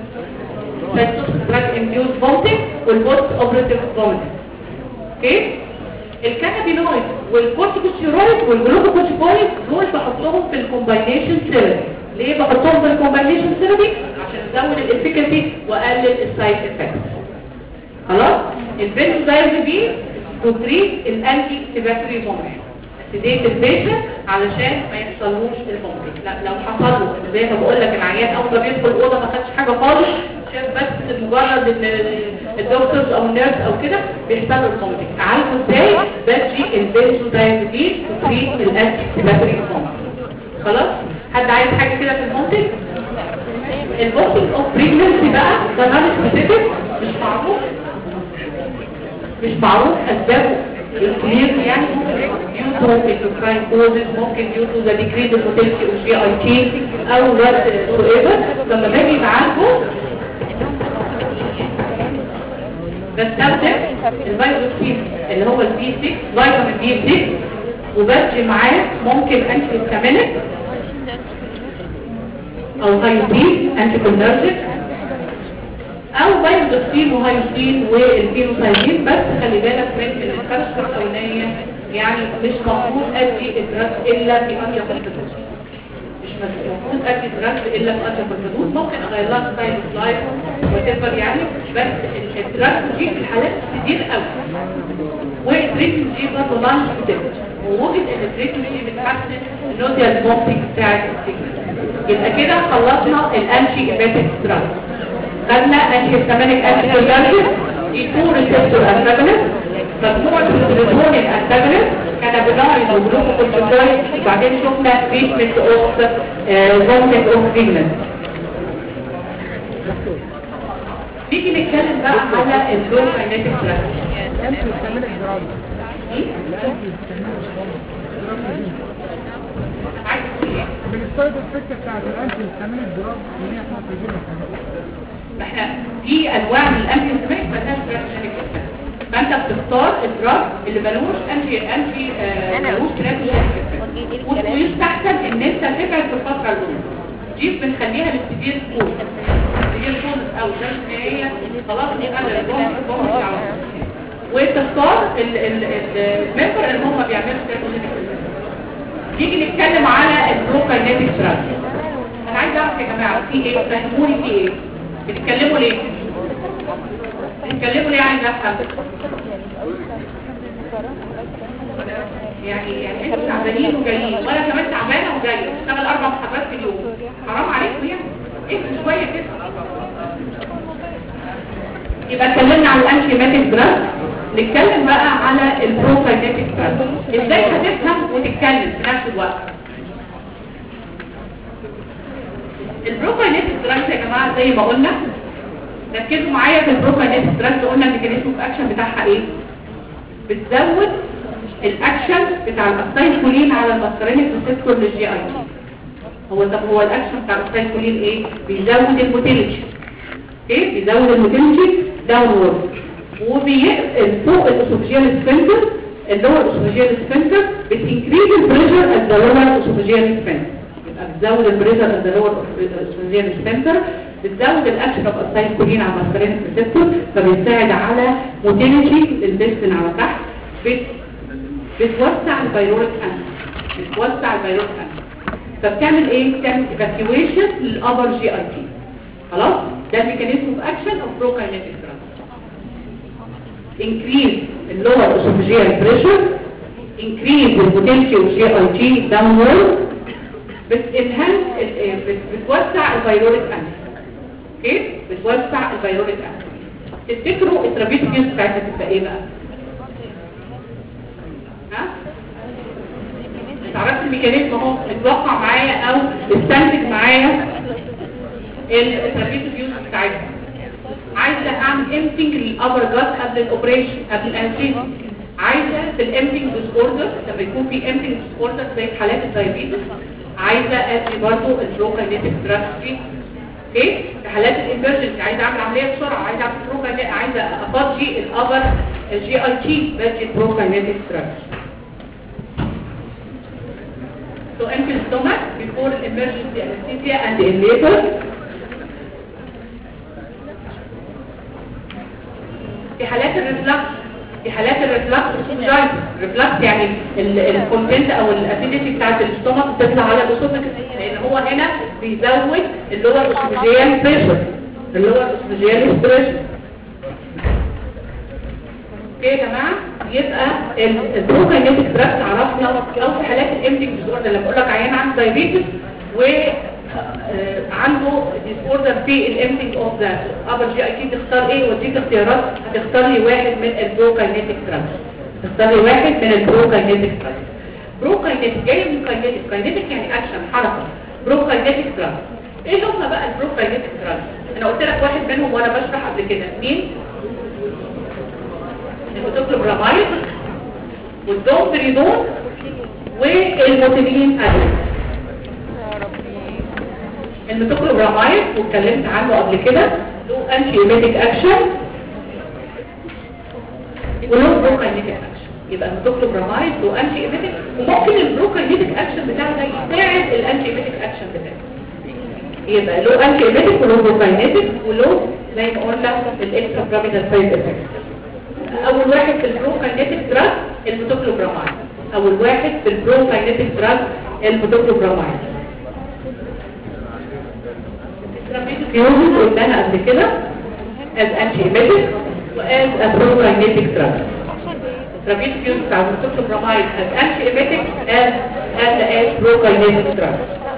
Speaker 1: دراج انديوز فومتنج والبوست اوبريتيف فومتنج اوكي الكانابينويد والكورتيكوستيرويد والجلوكوكورتيكويد دول بحطهم في الكومباينيشن ثيرابي ليه بحطهم في الكومباينيشن ثيرابي عشان ازود الافيكاسي واقلل السايد افكتس خلاص البنزودايزابين تو تريت الانتي سيباتوري فوميشن تديت البيشنت علشان ما يحصلوش المومنت لا لو حصل له زي ما بقول لك العيان اول ما بيدخل الاوضه ما خدش حاجه خالص شاف بس مجرد ان الدكتورز او النيرس او كده بيحصل له المومنت عارفه ازاي بدي البنزودايزابين تو تريت الانتي سيباتوري فوميشن خلاص حد عايز حاجه كده في المنتج البوكينج اوف بريجنسي بقى ده نون سبيسيفيك مش معروف مش معروف اسبابه الكلير يعني due to endocrine causes ممكن due to the decrease of motility of GIT او whatsoever لما باجي معاكم بستخدم الفيروسين اللي هو البي 6 فيتامين بي 6 وبدي معاه ممكن انتي هيستامينيك او هايوتين انتي كونفرجنت او بايوزوكسين وهايوتين والفينوسايدين بس خلي بالك من ان الفرشه الاولانيه يعني مش مفروض ادي ادراك الا في اريا كونفرجنت مش المفروض ادي دراج الا في اريا كونفرجنت ممكن اغير لها ستايل اوف لايف وتبقى يعني بس الدراج دي في الحالات كتير قوي والتريتمنت دي برضه لانش بتبقى ووجد ان التريتمنت دي بتحسن النوزيا البومبينج بتاعت السيجنال يبقى كده خلصنا الانتي ايباتيك دراج خدنا انتي هيستامينيك انتي كولارجين دي تو ريسبتور انتاجونست مجموعه السيروتونين انتاجونست كانابينايد وجلوكوكورتيكويد وبعدين شفنا تريتمنت اوف فومتنج اوف بريجننسي نيجي نتكلم بقى على البروكاينيتيك دراج
Speaker 3: انت بتعمل الدراج
Speaker 1: عايز تقول ايه؟
Speaker 3: من السايد افكت بتاعت الانتي بتعمل الدراج ان هي احنا بتجيبها
Speaker 1: احنا في انواع من الانتي هيستامينيك ما لهاش تراكشنيك فانت بتختار الدراج اللي ملوش انتي انتي آه، ملوش تراكشنيك ويستحسن ان انت تبعد في الفتره الاولى دي بنخليها للسيفير كود سيفير كود او ده ان هي خلاص نقلل البومب على طول وتختار الممبر اللي هم بيعملوا تراكشنيك نيجي نتكلم على البروكاينيتيك دراج انا عايز اعرف يا جماعه في ايه فهموني في ايه بتتكلموا ليه بتتكلموا ليه عايز افهم يعني يعني انتوا تعبانين وجايين وانا كمان تعبانه وجايه اشتغل اربع محاضرات في اليوم حرام عليكم يعني ايه شويه كده يبقى اتكلمنا عن الانتي ماتيك دراج نتكلم بقى على البروكاينيتيك دراج ازاي هتفهم وتتكلم في نفس الوقت البروكاينيتيك دراج يا جماعه زي ما قلنا ركزوا معايا في البروكاينيتيك دراج قلنا الميكانيزم اوف اكشن بتاعها ايه بتزود الاكشن بتاع الاستايكولين على المسكرينيك ريسبتور للجي اي تي هو طب هو الاكشن بتاع الاستايكولين ايه بيزود الموتيليتي ايه بيزود الموتيليتي داونورد وبيقفل فوق الاسوفجيال سفنتر اللور اسوفجيال سفنتر بتنكريز البريشر ات ذا لور اسوفجيال سفنتر يبقى بتزود البريشر ات ذا لور اسوفجيال سفنتر بتزود الاكشن اوف السايكولين على المسكرين ريسبتور فبيساعد على موتيليتي الانتستين على تحت بت بتوسع الفيروس انس بتوسع الفيروس انس فبتعمل ايه بتعمل ايفاكيويشن للابر جي اي تي خلاص ده الميكانيزم اوف اكشن اوف بروكاينيتيك دراج increase the lower esophageal pressure increase the potential of GIT downward بتنهانس بت- بتوسع الفيروليك انس اوكي بتوسع الفيروليك انس تفتكروا الترابيوتيك يوز بتاعتها تبقى ايه بقى ها تعرفت الميكانيزم اهو اتوقع معايا او استنتج معايا الترابيوتيك يوز بتاعتها عايزه اعمل امتنج للابر جاس قبل الاوبريشن قبل الانستيزيا عايزه في الامتنج ديسوردر لما يكون في امتنج ديسوردر زي حالات الدايابيتس عايزه ادي برضو البروكاينيتيك ستراكشر اوكي في حالات الامرجنسي عايزه اعمل عمليه بسرعه عايزه اعمل بروكاينيتيك عايزه افضي الابر جي اي تي بدي بروكاينيتيك ستراكشر So empty stomach before emergency anesthesia and in labor في حالات الريفلكس في حالات الريفلكس جاينت ريفلكس يعني الكونتنت او الاسيديتي بتاعت الاستومك بتطلع على الاسوفيكس لان هو هنا بيزود اللور اسوفيجيال بريشر اللور اسوفيجيال بريشر اوكي يا جماعه يبقى البروكاينيتيك دراكس عرفنا او في حالات الامتنج ديسوردر لما اقول لك عيان عنده دايابيتس و آه، عنده ديسوردر في الامتنج اوف ذا ابر جي اي تي تختار ايه واديك اختيارات هتختار لي واحد من البروكاينيتيك دراكس تختار لي واحد من البروكاينيتيك دراكس بروكاينيتيك جاي من كاينيتيك كاينيتيك يعني اكشن حركه بروكاينيتيك دراكس ايه هم بقى البروكاينيتيك دراكس انا قلت لك واحد منهم وانا بشرح قبل كده مين الميتوكلوبرامايد والدومبريدون والموتيلين ادريس الميتوكلوبرامايد واتكلمت عنه قبل كده له انتي ايميتيك اكشن وله بروكاينيتيك اكشن يبقى الميتوكلوبرامايد له انتي ايميتيك وممكن البروكاينيتيك اكشن بتاعه ده يساعد الانتي ايميتيك اكشن بتاعه يبقى له انتي ايميتيك وله بروكاينيتيك وله زي ما قلنا الاكسترا بيراميدال سايد افكت اول واحد في البروكاينيتيك دراج الميتوكلوبرامايد اول واحد في البروكاينيتيك دراج الميتوكلوبرامايد الترابيوتيك قلناها قبل كده as anti-emetic وas a prokinetic drug الترابيوتيك يوز بتاع الميتوكلوبرامايد as anti-emetic as as as prokinetic drug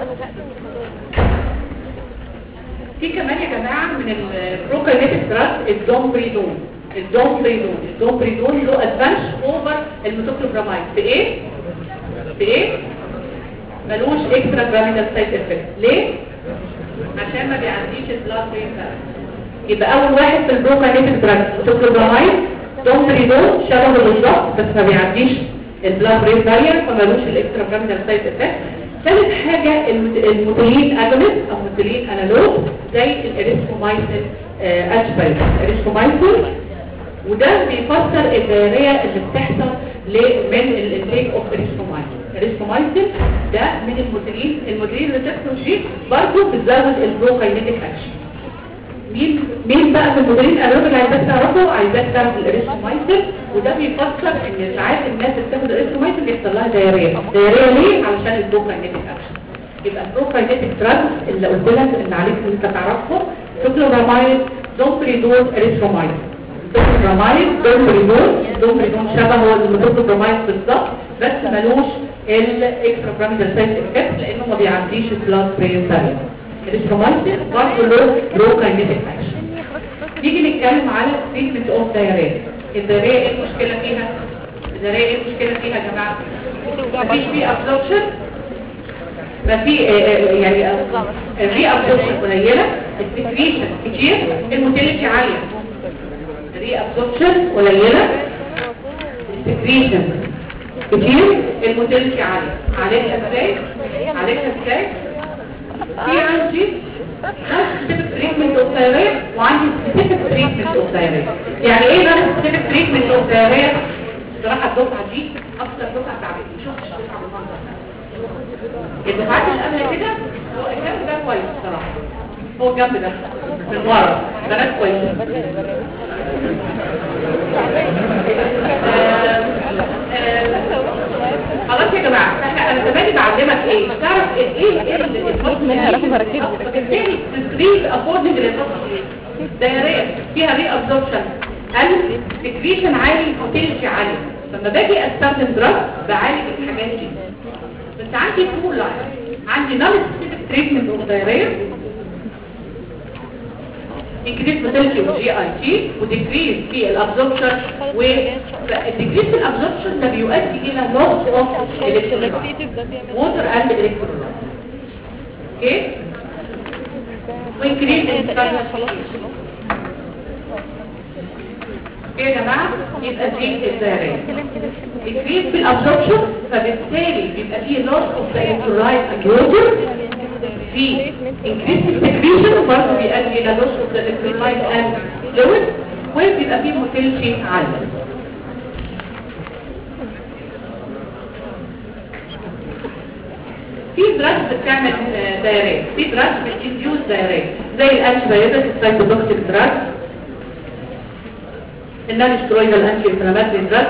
Speaker 1: في كمان يا جماعة من البروكاينيتيك دراج الدومبريدون الدومبريدون الدومبريدون له ادفانس اوفر الميتوكلوبرامايد في ايه؟ في ايه؟ ملوش اكسترا جرامينال سايد افكت ليه؟ عشان ما بيعديش البلاد برين يبقى اول واحد في البروكاينيتيك دراج الميتوكلوبرامايد دومبريدون شبهه بالظبط بس ما بيعديش البلاد برين بارير فمالوش الاكسترا جرامينال سايد افكت ثالث حاجة الموتيلين اجونست او موتيلين انالوج زي الاريثرومايسين اشبال الاريثرومايسين وده بيفسر الدائرية اللي بتحصل ل- من الانتاج اوف اريثرومايسين اريثرومايسين ده من الموتيلين الموتيلين ريسبتور جي برضه بتزود البروكاينيتيك اكشن مين مين بقى في المديرين الانالوج اللي عايزاك تعرفه عايزاك تعرف الاريثرومايسين وده بيفسر ان ساعات الناس اللي بتاخد الاريثرومايسين بيحصل لها دايريه دايريه ليه علشان البروكاينيتيك اكشن يبقى البروكاينيتيك دراجز اللي قلت لك اللي عليك ان انت تعرفهم سوكلوبرامايد دومبريدون اريثرومايسين دومبرامايد دومبريدون دومبريدون شبهه الميتوكلوبرامايد بالظبط بس ملوش الاكسترا بيراميدال سايد افكت لانه ما بيعديش البلاد برين بارير الاريثرومايسين برضه له بروكاينيتيك اكشن نيجي نتكلم على تريتمنت اوف دايريا الدايريا ايه المشكله فيها الدايريا ايه المشكله فيها يا جماعه مفيش فيه ابسوربشن ما في آه، آه، يعني آه، في ابسوربشن قليله السكريشن كتير الموتيليتي عاليه ري ابسوربشن قليله السكريشن كتير الموتيلتي عالية عالجها ازاي؟ عالجها ازاي؟ في عندي سبيسيفيك تريتمنت اوف دايريا وعندي سبيسيفيك تريتمنت اوف دايريا يعني ايه بقى سبيسيفيك تريتمنت اوف دايريا بصراحه الدفعه دي اكتر دفعه تعبانه ما شفتش دفعه بالمنظر ده الدفعات اللي قبل كده هو الجنب ده كويس بصراحه هو الجنب ده من ورا بنات كويسه خلاص يا جماعه احنا انا زمان بعلمك ايه تعرف ايه ايه بالتالي تسريب اكوردنج للفصل دايريه فيها ري ابزوربشن قال سكريشن عالي موتيلتي عالي لما باجي استخدم دراج بعالج الحاجات دي بس عندي تو لاين عندي نون سبيسيفيك تريتمنت اوف دايريه increase motility وجي اي تي وديكريز في الابزوربشن والديكريز في الابزوربشن ده بيؤدي الى loss of electrolyte water and electrolyte اوكي وانكريز اوكي يا جماعه يبقى دي الدايريه increase في الابزوربشن فبالتالي بيبقى فيه loss of the electrolyte and water في increase secretion برضه بيؤدي الى loss of the electrolyte and fluid وبيبقى فيه motility عالية في دراجز بتعمل دايريه في دراجز بتديوز دايريه زي الانتي بايوتيك السايتوتوكسيك دراج النون سترويدال انتي انفلاماتوري دراج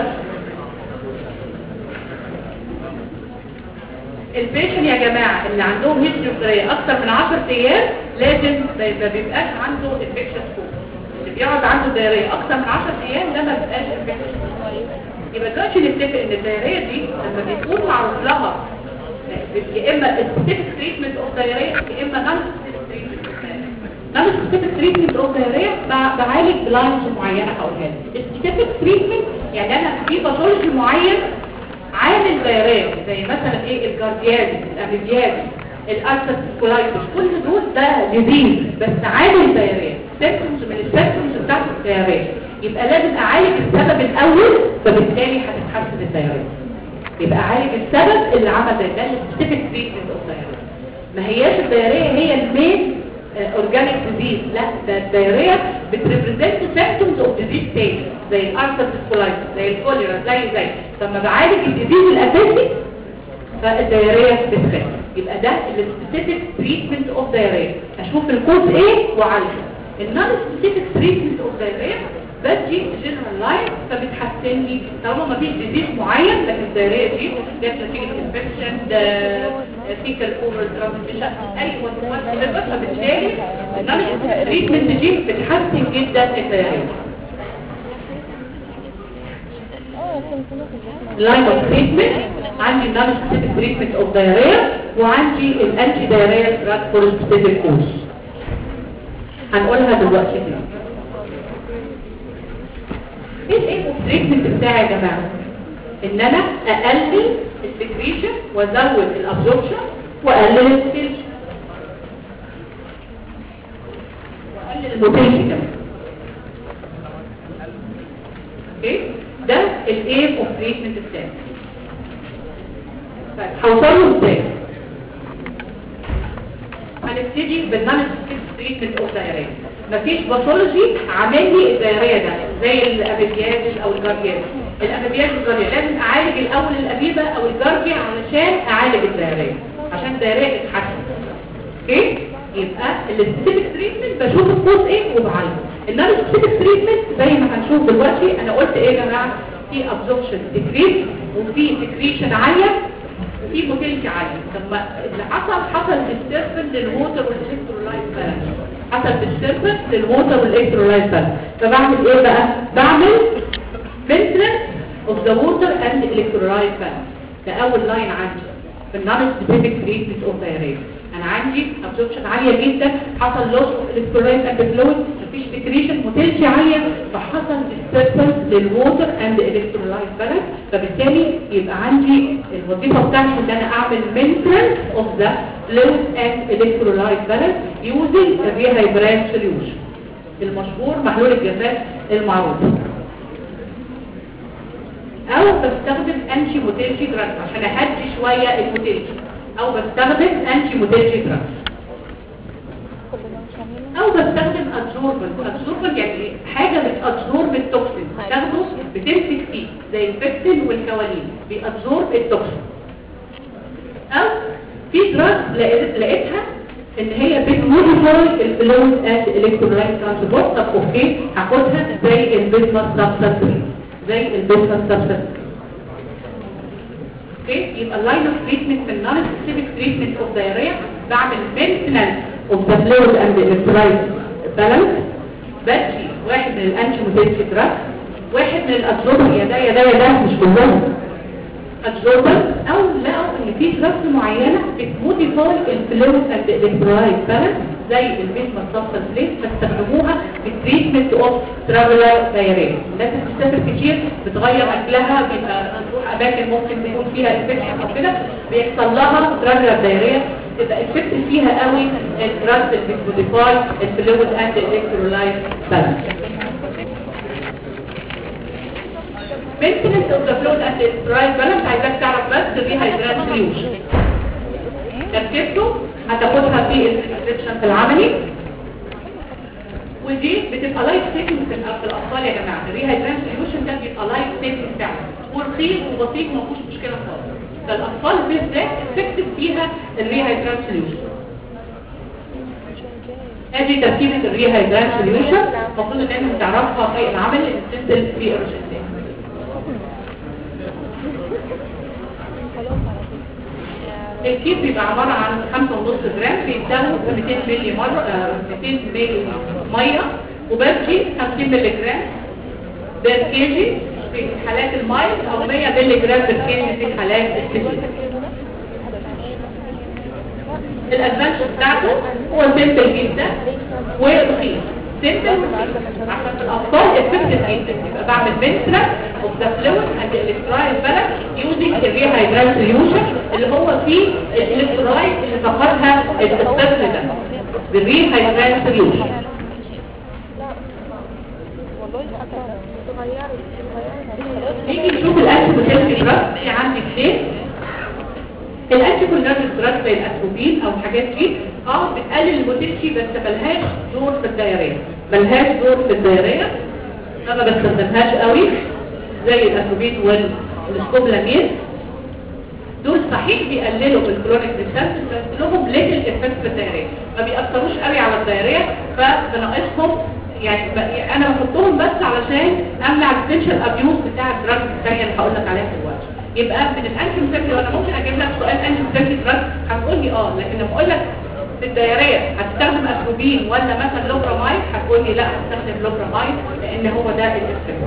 Speaker 1: البيشن يا جماعة اللي عندهم هيستري اكتر من 10 ايام لازم ما ما بيبقاش عنده انفكشن سكوب اللي بيقعد عنده دايرية اكتر من 10 ايام ده ما بيبقاش انفكشن يبقى دلوقتي نتفق ان الدايرية دي لما بيكون معروف لها يا اما سبيسيفيك تريتمنت اوف دايرية يا اما نون سبيسيفيك تريتمنت نون سبيسيفيك تريتمنت اوف دايرية بعالج بلاينز معينة هقولها لك سبيسيفيك تريتمنت يعني انا في باثولوجي معين عامل دايريه زي مثلا ايه الكارديازي الاميبيازي الالسر كولايتس كل دول ده ديزيز بس عامل دايريه سيمبتومز من السيمبتومز بتاعت الدايريه يبقى لازم اعالج السبب الاول فبالتالي هتتحسن الدايريه يبقى اعالج السبب اللي عمل ده ده السبيسيفيك تريتمنت اوف دايريه ما هياش الدايريه هي المين اورجانيك ديزيز لا ده الدايريه بتريبريزنت سيمبتومز اوف ديزيز تاني زي الارثر كولايتس زي الكوليرا زي زي لما بعالج الديزيز الاساسي فالدايريه بتخف يبقى ده السبيسيفيك تريتمنت اوف دايريه اشوف الكوز ايه واعالجه النون سبيسيفيك تريتمنت اوف دايريه بدي جنرال لاين فبتحسن لي طالما ما فيش ديزيز معين لكن الدايريه دي جت نتيجه انفكشن فيكال اوفر ترانسميشن اي وات فبالتالي النون سبيسيفيك تريتمنت دي بتحسن جدا الدايريه لاين اوف تريتمنت عندي نون سبيسيفيك تريتمنت اوف دايريا وعندي الانتي دايريا دراج فور سبيسيفيك كوز هنقولها دلوقتي كده ايه الايم اوف تريتمنت بتاعي يا جماعه ان انا اقلل السكريشن وازود الابزوربشن واقلل السكريشن واقلل الموتيشن كمان اوكي ده الايم اوف تريتمنت بتاعي طيب هوصله ازاي هنبتدي بالنانس تريتمنت اوف دايريا مفيش باثولوجي عامل لي الدايريا ده زي الابيبياز او الجاردياز الابيبياز والجاردياز لازم اعالج الاول الابيبه او الجارديا علشان اعالج الدايريا عشان الدايريا تتحسن اوكي يبقى السبيسيفيك تريتمنت بشوف الكوز ايه وبعالجه انما السبيسيفيك تريتمنت زي ما هنشوف دلوقتي انا قلت ايه يا جماعه في ابزوربشن ديكريس وفي سكريشن عاليه وفي موتيلتي عاليه لما اللي حصل حصل ديستربنس للووتر والالكترولايت بالانس حصل ديستربنس للووتر والالكترولايت بالانس فبعمل ايه بقى بعمل مينتنس اوف ذا ووتر اند الكترولايت بالانس ده اول لاين عندي في النون سبيسيفيك تريتمنت اوف دايريا انا عندي ابزوربشن عاليه جدا حصل لوس اوف الكترولايت اند فلويد مفيش سكريشن موتيلتي عاليه فحصل ديستربنس للووتر اند الكترولايت بالانس فبالتالي يبقى عندي الوظيفه بتاعتي ان انا اعمل مينتنس اوف ذا فلويد اند الكترولايت بالانس يوزنج الريهايبرات سوليوشن المشهور محلول الجفاف المعروف او بستخدم انتي موتيلجي دراج عشان اهدي شويه الموتيلجي او بستخدم انتي موتيلجي دراج او بستخدم ادزوربنت ادزوربنت يعني إيه؟ حاجه بتادزورب التوكسين بتاخده بتمسك فيه زي البكتين والكوالين بيادزورب التوكسين او في دراج لقيت- لقيتها ان هي بتموديفاي الفلويد اند الكترولايت ترانسبورت طب اوكي هاخدها زي البيزمس سبستانس زي البيزمس سبستانس اوكي يبقى اللاين اوف تريتمنت من نون سبيسيفيك تريتمنت اوف دايريا بعمل مينتنانس اوف ذا فلويد اند الكترولايت بالانس بدي واحد من الانتي موتيلجي دراج واحد من الادزوربر يا ده يا ده يا ده مش كلهم ادزوربر او لقوا ان في دراجز معينه بتموديفاي الفلويد اند الكترولايت بالانس زي البيزمس سبستانس ليس بستخدموها في التريتمنت اوف ترافلر دايريا الناس اللي بتسافر كتير بتغير اكلها بيبقى تروح اماكن ممكن تكون فيها انفكشن او كده بيحصل لها ترافلر دايريا تبقى افكت فيها قوي الدراجز اللي بتموديفاي الفلويد اند الكترولايت بالانس maintenance of the fluid and the electrolyte balance عايزاك تعرف بس الريهايدرات سوليوشن تركيبته هتاخدها في الديسكريبشن في العملي ودي بتبقى لايف سيفنج في الأ- في الاطفال يا جماعه الريهايدرات سوليوشن ده بيبقى لايف سيفنج فعلا ورخيص وبسيط ما فيهوش مشكله خالص فالاطفال بالذات افكتيف فيها الريهايدرات سوليوشن ادي تركيبه الريهايدرات سوليوشن المفروض ان انت تعرفها في العمل اللي بتنزل في الروشتات الكيس بيبقى عبارة عن 5.5 جرام بيتساووا 200 مللي مرة آه، 200 مللي مية وبدي 50 مللي جرام بير كيجي في حالات المايل او 100 مللي جرام بير كيجي في حالات السيفيل الادفانتج بتاعته هو سيمبل جدا ورخيص سيمبل عشان في الاطفال افكتيف جدا يبقى بعمل بنترا اوف ذا فلويد اند الكترايل بالانس يوزنج الريهايدرات سوليوشن اللي هو فيه الالكترايت اللي فقدها الطفل ده بالريهايدرات سوليوشن نيجي نشوف الانتي بوتنشال دراج في عندي اثنين الانتي كولينرجيك دراج زي الاتروبين او الحاجات دي اه بتقلل البوتنشي بس ملهاش دور في الدايريه ملهاش دور في الدايريه انا ما بستخدمهاش قوي زي الاتروبين والسكوبلامين دول صحيح بيقللوا الكرونيك ديسانس بس لهم ليتل افكت في الدايريه ما بيأثروش قوي على الدايريه فبناقصهم يعني ب- انا بحطهم بس علشان امنع البوتنشال ابيوز بتاع الدراج الثانيه اللي هقول لك عليها دلوقتي يبقى من الانتي مسكري وانا ممكن اجيب لك سؤال انتي مسكري دراج هتقول لي اه لكن لما اقول لك في الدايريه هتستخدم اتروبين ولا مثلا لوبرامايد هتقول لي لا هستخدم لوبرامايد لان هو ده الافكت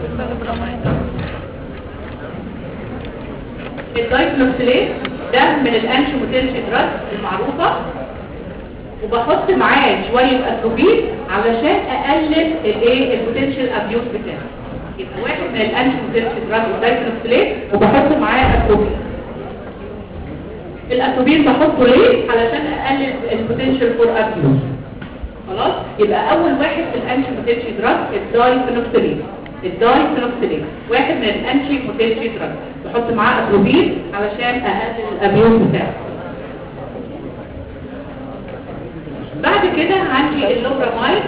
Speaker 1: الدايكلوكسيليت ده من الانتي موتيلجي دراج المعروفه وبحط معاه شويه اتروبين علشان اقلل الايه البوتنشال ابيوز بتاعه يبقى واحد من الانتي موتيلجي دراج الدايكلوكسيليت وبحط معاه اتروبين الاتروبين بحطه ليه علشان اقلل البوتنشال فور ابيوز خلاص يبقى اول واحد في الانتي موتيلجي دراج الدايكلوكسيليت الدايكلوكسيليت واحد من الانتي موتيلجي دراج بحط معاه اتروبين علشان اقلل الابيوز بتاعه بعد كده عندي اللوبرامايد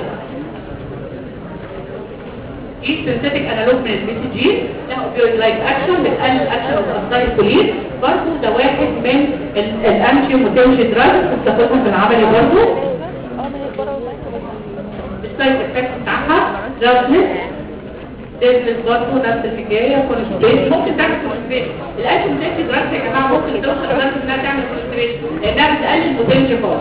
Speaker 1: دي سينثيتيك انالوج من البي سي جي ده اوبيويد لايك اكشن بتقلل اكشن اوف الاسايكولين برضه ده واحد من ال- الانتي موتيلجي دراج بستخدمه في العملي برضه السايد افكت بتاعها جاستنس ديزنس برضه نفس الحكايه كونستيبيشن ممكن تعمل كونستيبيشن الانتي موتيلجي دراج يا جماعه ممكن توصل لدرجه انها تعمل كونستيبيشن لانها بتقلل البوتنشال خالص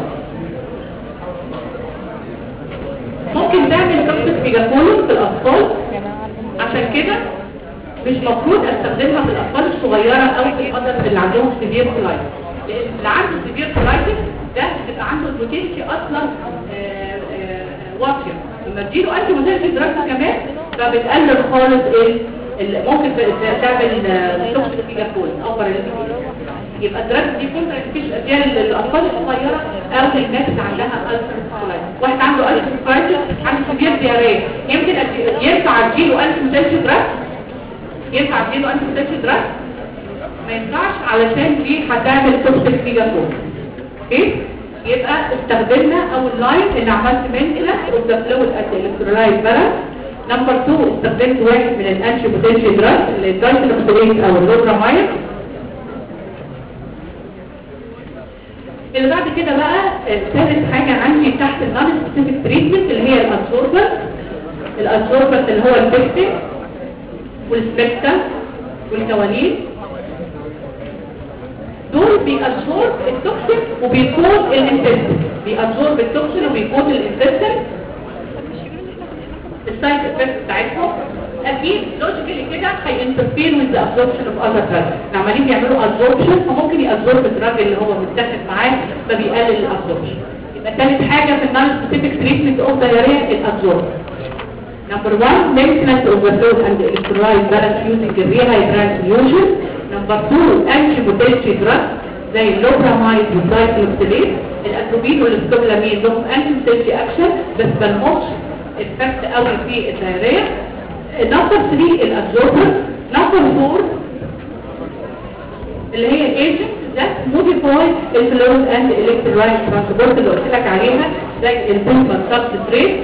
Speaker 1: ممكن تعمل توكسيك ميجاكولون في الاطفال عشان كده مش مفروض استخدمها في الاطفال الصغيره او في الادلت اللي عندهم سيفير كولايتس لان اللي عنده سيفير كولايتس ده بتبقى عنده البوتنشي اصلا آه، آه، واطيه لما تديله انتي موتيلجي دراج كمان فبتقلل خالص ايه ال- ممكن ت- تعمل توكسيك ميجاكولون او باراليتيك يبقى الدراج دي كونتر انديكيشن دي للاطفال الصغيره او للناس اللي عندها السر كولايتس واحد عنده السر كولايتس عنده سيفير دياريه يمكن أدي- ينفع اديله انتي موتيلجي دراج ينفع اديله انتي بوتنشال دراج ما ينفعش علشان دي هتعمل توكسيك فيجا فوق اوكي يبقى استخدمنا اول لاين ان عملت مينتنس اوف ذا فلويد ات الكترولايت بالانس نمبر 2 استخدمت واحد من الانتي بوتنشال دراج الدايكلوكسيليت او اللوبرامايد اللي بعد كده بقى آه، ثالث حاجة عندي تحت النون سبيسيفيك تريتمنت اللي هي الابسوربنت الابسوربنت اللي هو البيكتين والسبكتا والكوانين دول بيأبسورب التوكسين وبيكون الانتستين بيأبسورب التوكسين وبيكون الانتستين السايد افكت بتاعتهم اكيد لوجيكالي كده هينترفير وذ ابزوربشن اوف اذر دراج عمالين يعملوا ابزوربشن فممكن يابزورب الدراج اللي هو متاخد معاه فبيقلل الابزوربشن يبقى ثالث حاجه في النون سبيسيفيك تريتمنت اوف دايريا الابزورب Number one, maintenance of the fluid and the electrolyte balance using the rehydration solution. Number two, anti-potential drugs زي اللوبرامايد والدايكلوكسيليت الاتروبين والسكوبلامين لهم انتي اكشن بس ملهمش افكت قوي في الدايريه نمبر 3 الابزوربر نمبر 4 اللي هي الايجنت ذات موديفاي الفلويد اند الكترولايت ترانسبورت اللي قلت لك عليها زي البيزما سبستريت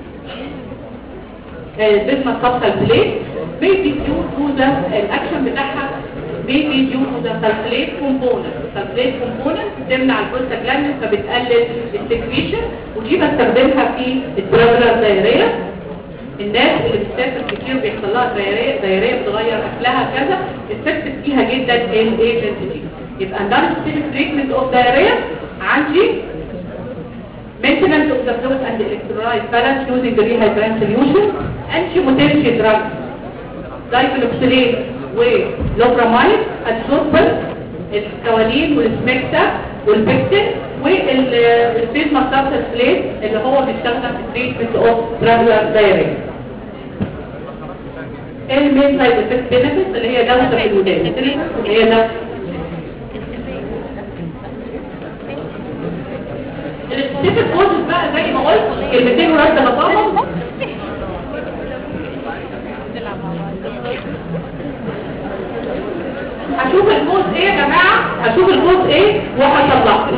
Speaker 1: البيزما سبستريت بيبي ديو تو ذا الاكشن بتاعها بيبي ديو تو ذا سلفليت كومبوننت سلفليت كومبوننت بتمنع البروستاجلاندين فبتقلل السكريشن ودي بستخدمها في الترابلر دايريه الناس اللي بتسافر كتير بيحصل لها دايريه دايريه بتغير اكلها كذا بتفكت فيها جدا الايجنت دي يبقى نون سبيسيفيك تريتمنت اوف دايريه عندي maintenance of the fluid and electrolyte balance using the rehydration solution anti-potential drugs diclofenac ولوبرامايد السوربل الكوالين والسمكتا والبكتين والسبيزما سابتر سليت اللي هو بيستخدم في تريتمنت اوف ترافلر دايرين المين سايد افكت بينفيتس اللي هي دوشه في الودان اللي هي دوشه السبيسيفيك كوزز بقى زي ما قلت كلمتين ورد مطابق هشوف الكوز ايه يا جماعة هشوف الكوز ايه وهطلعه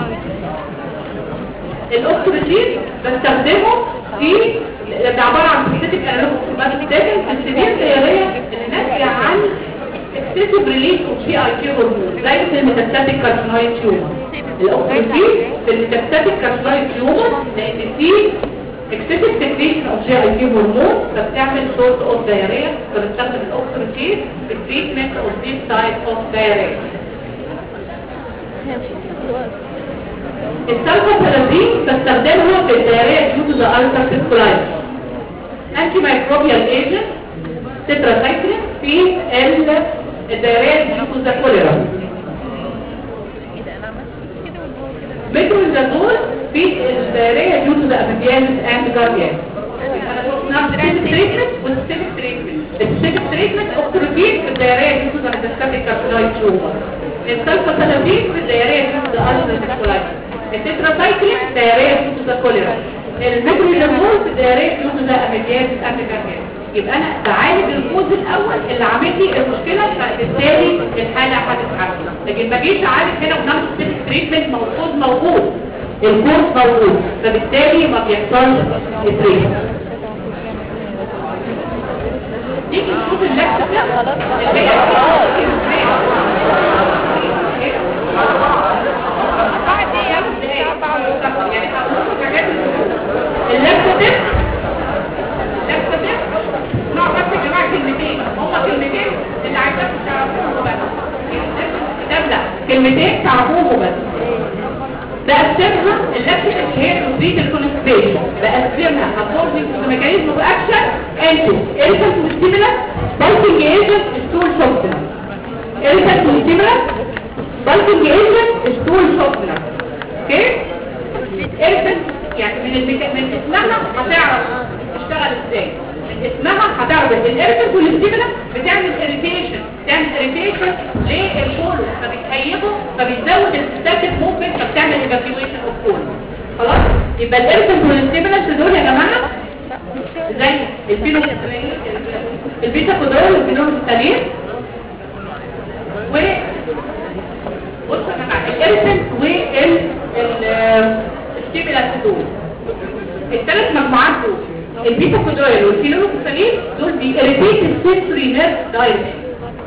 Speaker 1: الاوكسيجين بستخدمه في ده عبارة عن سيستيك انالوج ماستيكن في السبيل الديارية اللي ناتجة عن excessive release of GI هرمون زي في الميتاستاتيك كارسينويد تيومر الاوكسيجين في الميتاستاتيك كارسينويد تيومر لان فيه excessive secretion of GI هرمون فبتعمل sort of diarrhea فبتستخدم الاوكسيجين في treatment of this type of diarrhea السلفاترازين بستخدمها في الدياريه due to the ulcerative colitis anti microbial agent tetracycline في ال- الدياريه due to the cholera مترونيدازول في الدياريه due to the amphibiasis and guardian انا شفنا specific treatment والspecific treatment الspecific treatment اوكتروبين في الدياريه due to the metastatic carcinoid tumor السلفاترازين في الدياريه due to the ulcerative colitis التتراسايكلين دياريه due to the cholera المترونيدازول في الدياريه due to the amphibiasis and guardian يبقى انا بعالج الكوز الاول اللي عامل لي المشكله فبالتالي الحاله هتتحسن لكن ما جيش اعالج هنا ونعمل سبيسيفيك تريتمنت موجود موجود الكوز موجود فبالتالي ما بيحصلش التريتمنت نيجي نشوف اللكتة اللي هي يعني هقول حاجات اللكتة لاكتاتيف نوع بس يا جماعه كلمتين هما كلمتين اللي عايزاكم تعرفوهم بس كتاب لا كلمتين تعرفوهم بس بقسمها اللاكتاتيف هي تريد الكونستيبيشن بقسمها according to the mechanism of action into irritant to stimulant bulking agent stool softener irritant to stimulant bulking agent stool softener اوكي irritant يعني من الميكا... من اسمها هتعرف تشتغل ازاي من اسمها هتعرف الاريتنت والستيمولا بتعمل اريتيشن بتعمل اريتيشن للكولو فبتهيبه فبتزود الستاتيك موفمنت فبتعمل ايفاكيويشن اوف كولو خلاص يبقى الاريتنت والستيمولا دول يا جماعه زي الفينو البيتا كودول والفينول الثانيين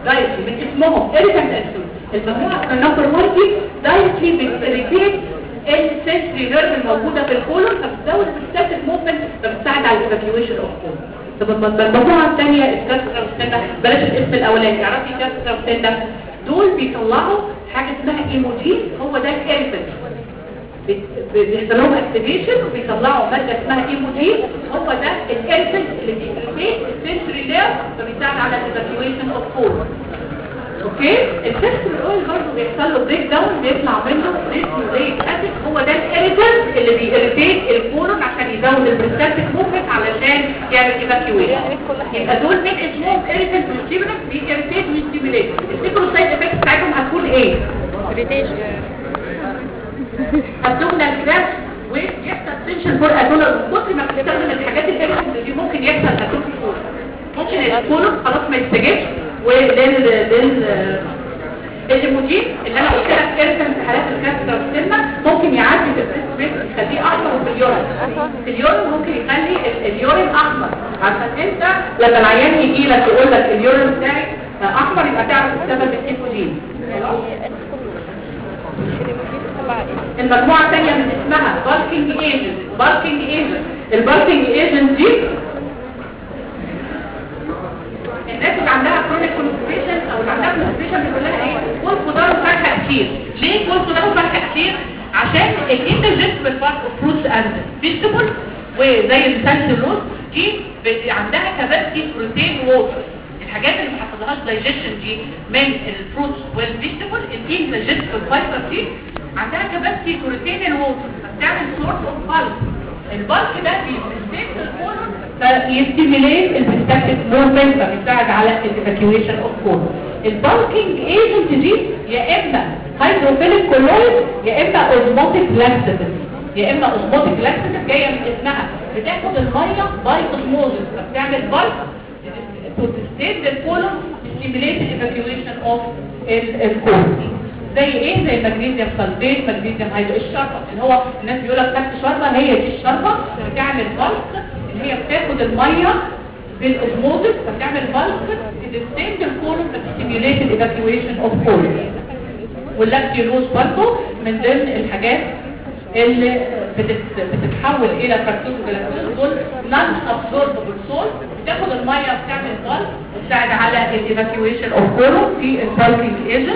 Speaker 1: دايركتلي من اسمهم اريتنت انسول المجموعه نمبر 1 دي دايركتلي بتريتيت السنسري نيرف الموجوده في الكولون فبتزود الستاتيك موفمنت فبتساعد على الايفاكيويشن اوف كولون طب الم- المجموعه الثانيه الكاسترا ستاندا بلاش الاسم الاولاني تعرفي كاسترا ستاندا دول بيطلعوا حاجه اسمها ايموجين هو ده الكالفنت بيحصل لهم اكتيفيشن وبيطلعوا ماده اسمها ايموجين هو ده الكالفنت اللي بيأكتيفيت السنسوري نيرف فبيساعد على الايفاكيويشن اوف كولون اوكي السيستم الاويل برضه بيحصل له بريك داون بيطلع منه ريسيوليك اسيد هو ده الاريتنت اللي بيريتيت الكولون عشان يزود البريستاتيك موفمنت علشان يعمل ايفاكيويشن يبقى دول من اسمهم اريتنت وستيمولنت بيريتيت وستيموليت السيكرو سايد افكت بتاعتهم هتكون ايه؟ ابدومينال كراش ويحصل تنشن فور ادونال كتر ما بتستخدم الحاجات الاريتنت دي ممكن يحصل ادونال فور ممكن الكولون خلاص ما يستجبش ولل لل الايموجين اللي انا قلت لك ارسم في حالات الكانسر والسمنه ممكن يعدي في البريست يخليه احمر وفي اليورين في اليورين ممكن يخلي ال- اليورين احمر عشان انت لما العيان يجي لك يقول لك اليورين بتاعي احمر يبقى تعرف السبب الايموجين المجموعه الثانيه من اسمها بالكينج ايجنت بالكينج ايجنت البالكينج ايجنت دي الناس اللي عندها كرونيك كونستيبيشن او اللي عندها كونستيبيشن بيقول لها ايه كل خضار وفاكهه كتير ليه كل خضار وفاكهه كتير عشان الانترجستبل بارت اوف فروتس اند فيجيتابل وزي السلسلوز دي ب- عندها كباسيتي بروتين ووتر الحاجات اللي ما حصلهاش دايجيشن دي من الفروتس والفيجيتابل الانترجستبل فايبر دي عندها كباسيتي بروتين الووتر فبتعمل سورس اوف بالك البالك ده بيستيت الكولون فيستيميليت البريستاتيك موفمنت فبيساعد على الايفاكيويشن اوف كولون البالكينج ايجنت دي يا اما هيدروفيليك كولويد يا اما اوزموتيك لاكسيتيف يا اما اوزموتيك لاكسيتيف جايه من اسمها بتاخد الميه باي اوزموزس فبتعمل بالك تستيت الكولون ستيميليت الايفاكيويشن اوف الكولون زي ايه زي المغنيسيوم سلفيت مغنيسيوم هيدرو الشربة اللي هو الناس بيقول لك خدت شربة هي دي الشربة بتعمل بلق اللي هي بتاخد المية بالاوزموزس فبتعمل بلق تستند الكولون فتستيميوليت الايفاكيويشن اوف كولون واللاكتيولوز برضه من ضمن الحاجات اللي بتت- بتتحول الى فركتوز وجلاكتوز دول نون ابزوربل سول بتاخد الميه بتعمل بلق وتساعد على الايفاكيويشن اوف كولون في البالكينج ايجنت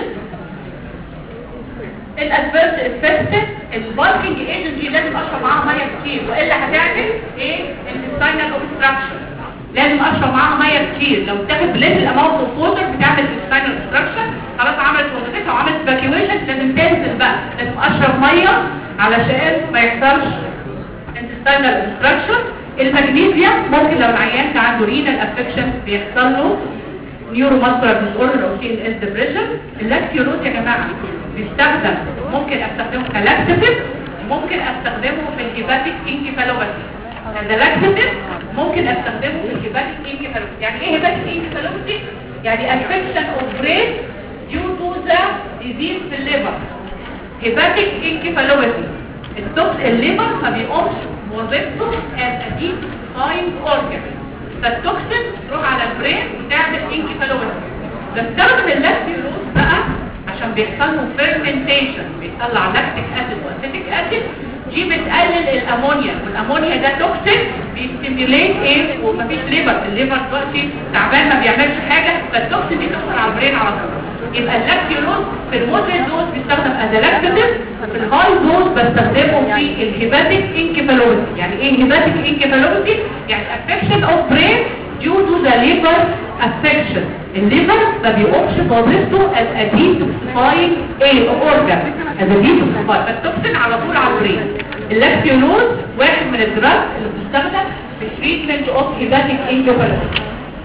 Speaker 1: الادفيرس افكت البالكينج ايجنت دي لازم اشرب معاها ميه كتير والا هتعمل ايه الانتستينال اوبستراكشن لازم اشرب معاها ميه كتير لو بتاخد بليتل اماونت اوف ووتر بتعمل انتستينال اوبستراكشن خلاص عملت وظيفتها وعملت ايفاكيويشن لازم تنزل بقى لازم اشرب ميه علشان ما يحصلش intestinal obstruction المغنيسيوم ممكن لو العيان كان عنده renal affection بيحصل له نيورو ماسكولار ديس اوردر او سي ان اس ديبريشن اللاكتيولوز يا جماعه بيستخدم ممكن استخدمه كلاكتيف ممكن استخدمه في الهيباتيك انكيفالوباثي اللاكتيف ممكن استخدمه في الهيباتيك انكيفالوباثي يعني ايه هيباتيك انكيفالوباثي يعني affection of brain due to the disease في الليفر هيباتيك انكيفالوباثي التوكس الليفر ما بيقومش وظيفته as a deep-fine organ فالتوكسين تروح على البرين وتعمل انكيفالوباثي بستخدم اللاكتيولوز بقى عشان بيحصل له فيرمنتيشن بيطلع لاكتيك اسيد واسيتيك اسيد دي بتقلل الامونيا والامونيا ده توكسين بيستيميوليت ايه ومفيش ليفر الليفر دلوقتي تعبان ما بيعملش حاجه فالتوكسين دي تدخل على البرين على طول يبقى اللاكتيولوز في المودريت دوز بيستخدم از لاكتيف في الهاي دوز بستخدمه في الهيباتيك انكيفالوباثي يعني ايه هيباتيك انكيفالوباثي يعني افكشن اوف برين due to the liver affection الليفر ما بيقومش بوظيفته as a detoxifying ايه organ as a detoxifying فالتوكسين على طول على البرين اللاكتيولوز واحد من الدراج اللي بتستخدم في treatment of hepatic encephalopathy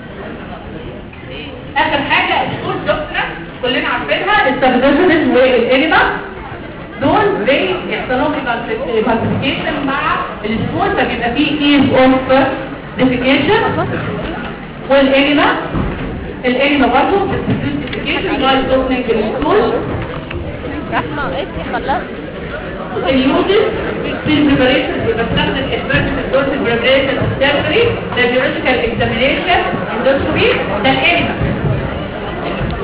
Speaker 1: اخر حاجة السول دوكترا كلنا عارفينها السبدوزنس والانيما دول زي يحصل لهم ايفالسيفيكيشن مع السول فبيبقى فيه ايز اوف ديفيكيشن والانيما الانيما برضه ديفيكيشن لايز اوبننج السول
Speaker 2: رحمة انتي خلصت
Speaker 1: اليوزز في البريبريشن بستخدم الفيرجن الدورس البريبريشن سيرجري راديولوجيكال اكزامينيشن اندوسكوبي ده الانيما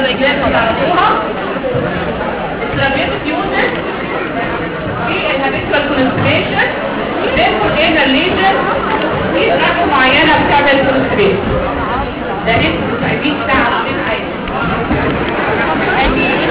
Speaker 1: اكزامبل يعرفوها الثيرابيوتيك يوزز في الهابيتوال كونستريشن بينفول انر ليجن في دراجة معينة بتعمل كونستريشن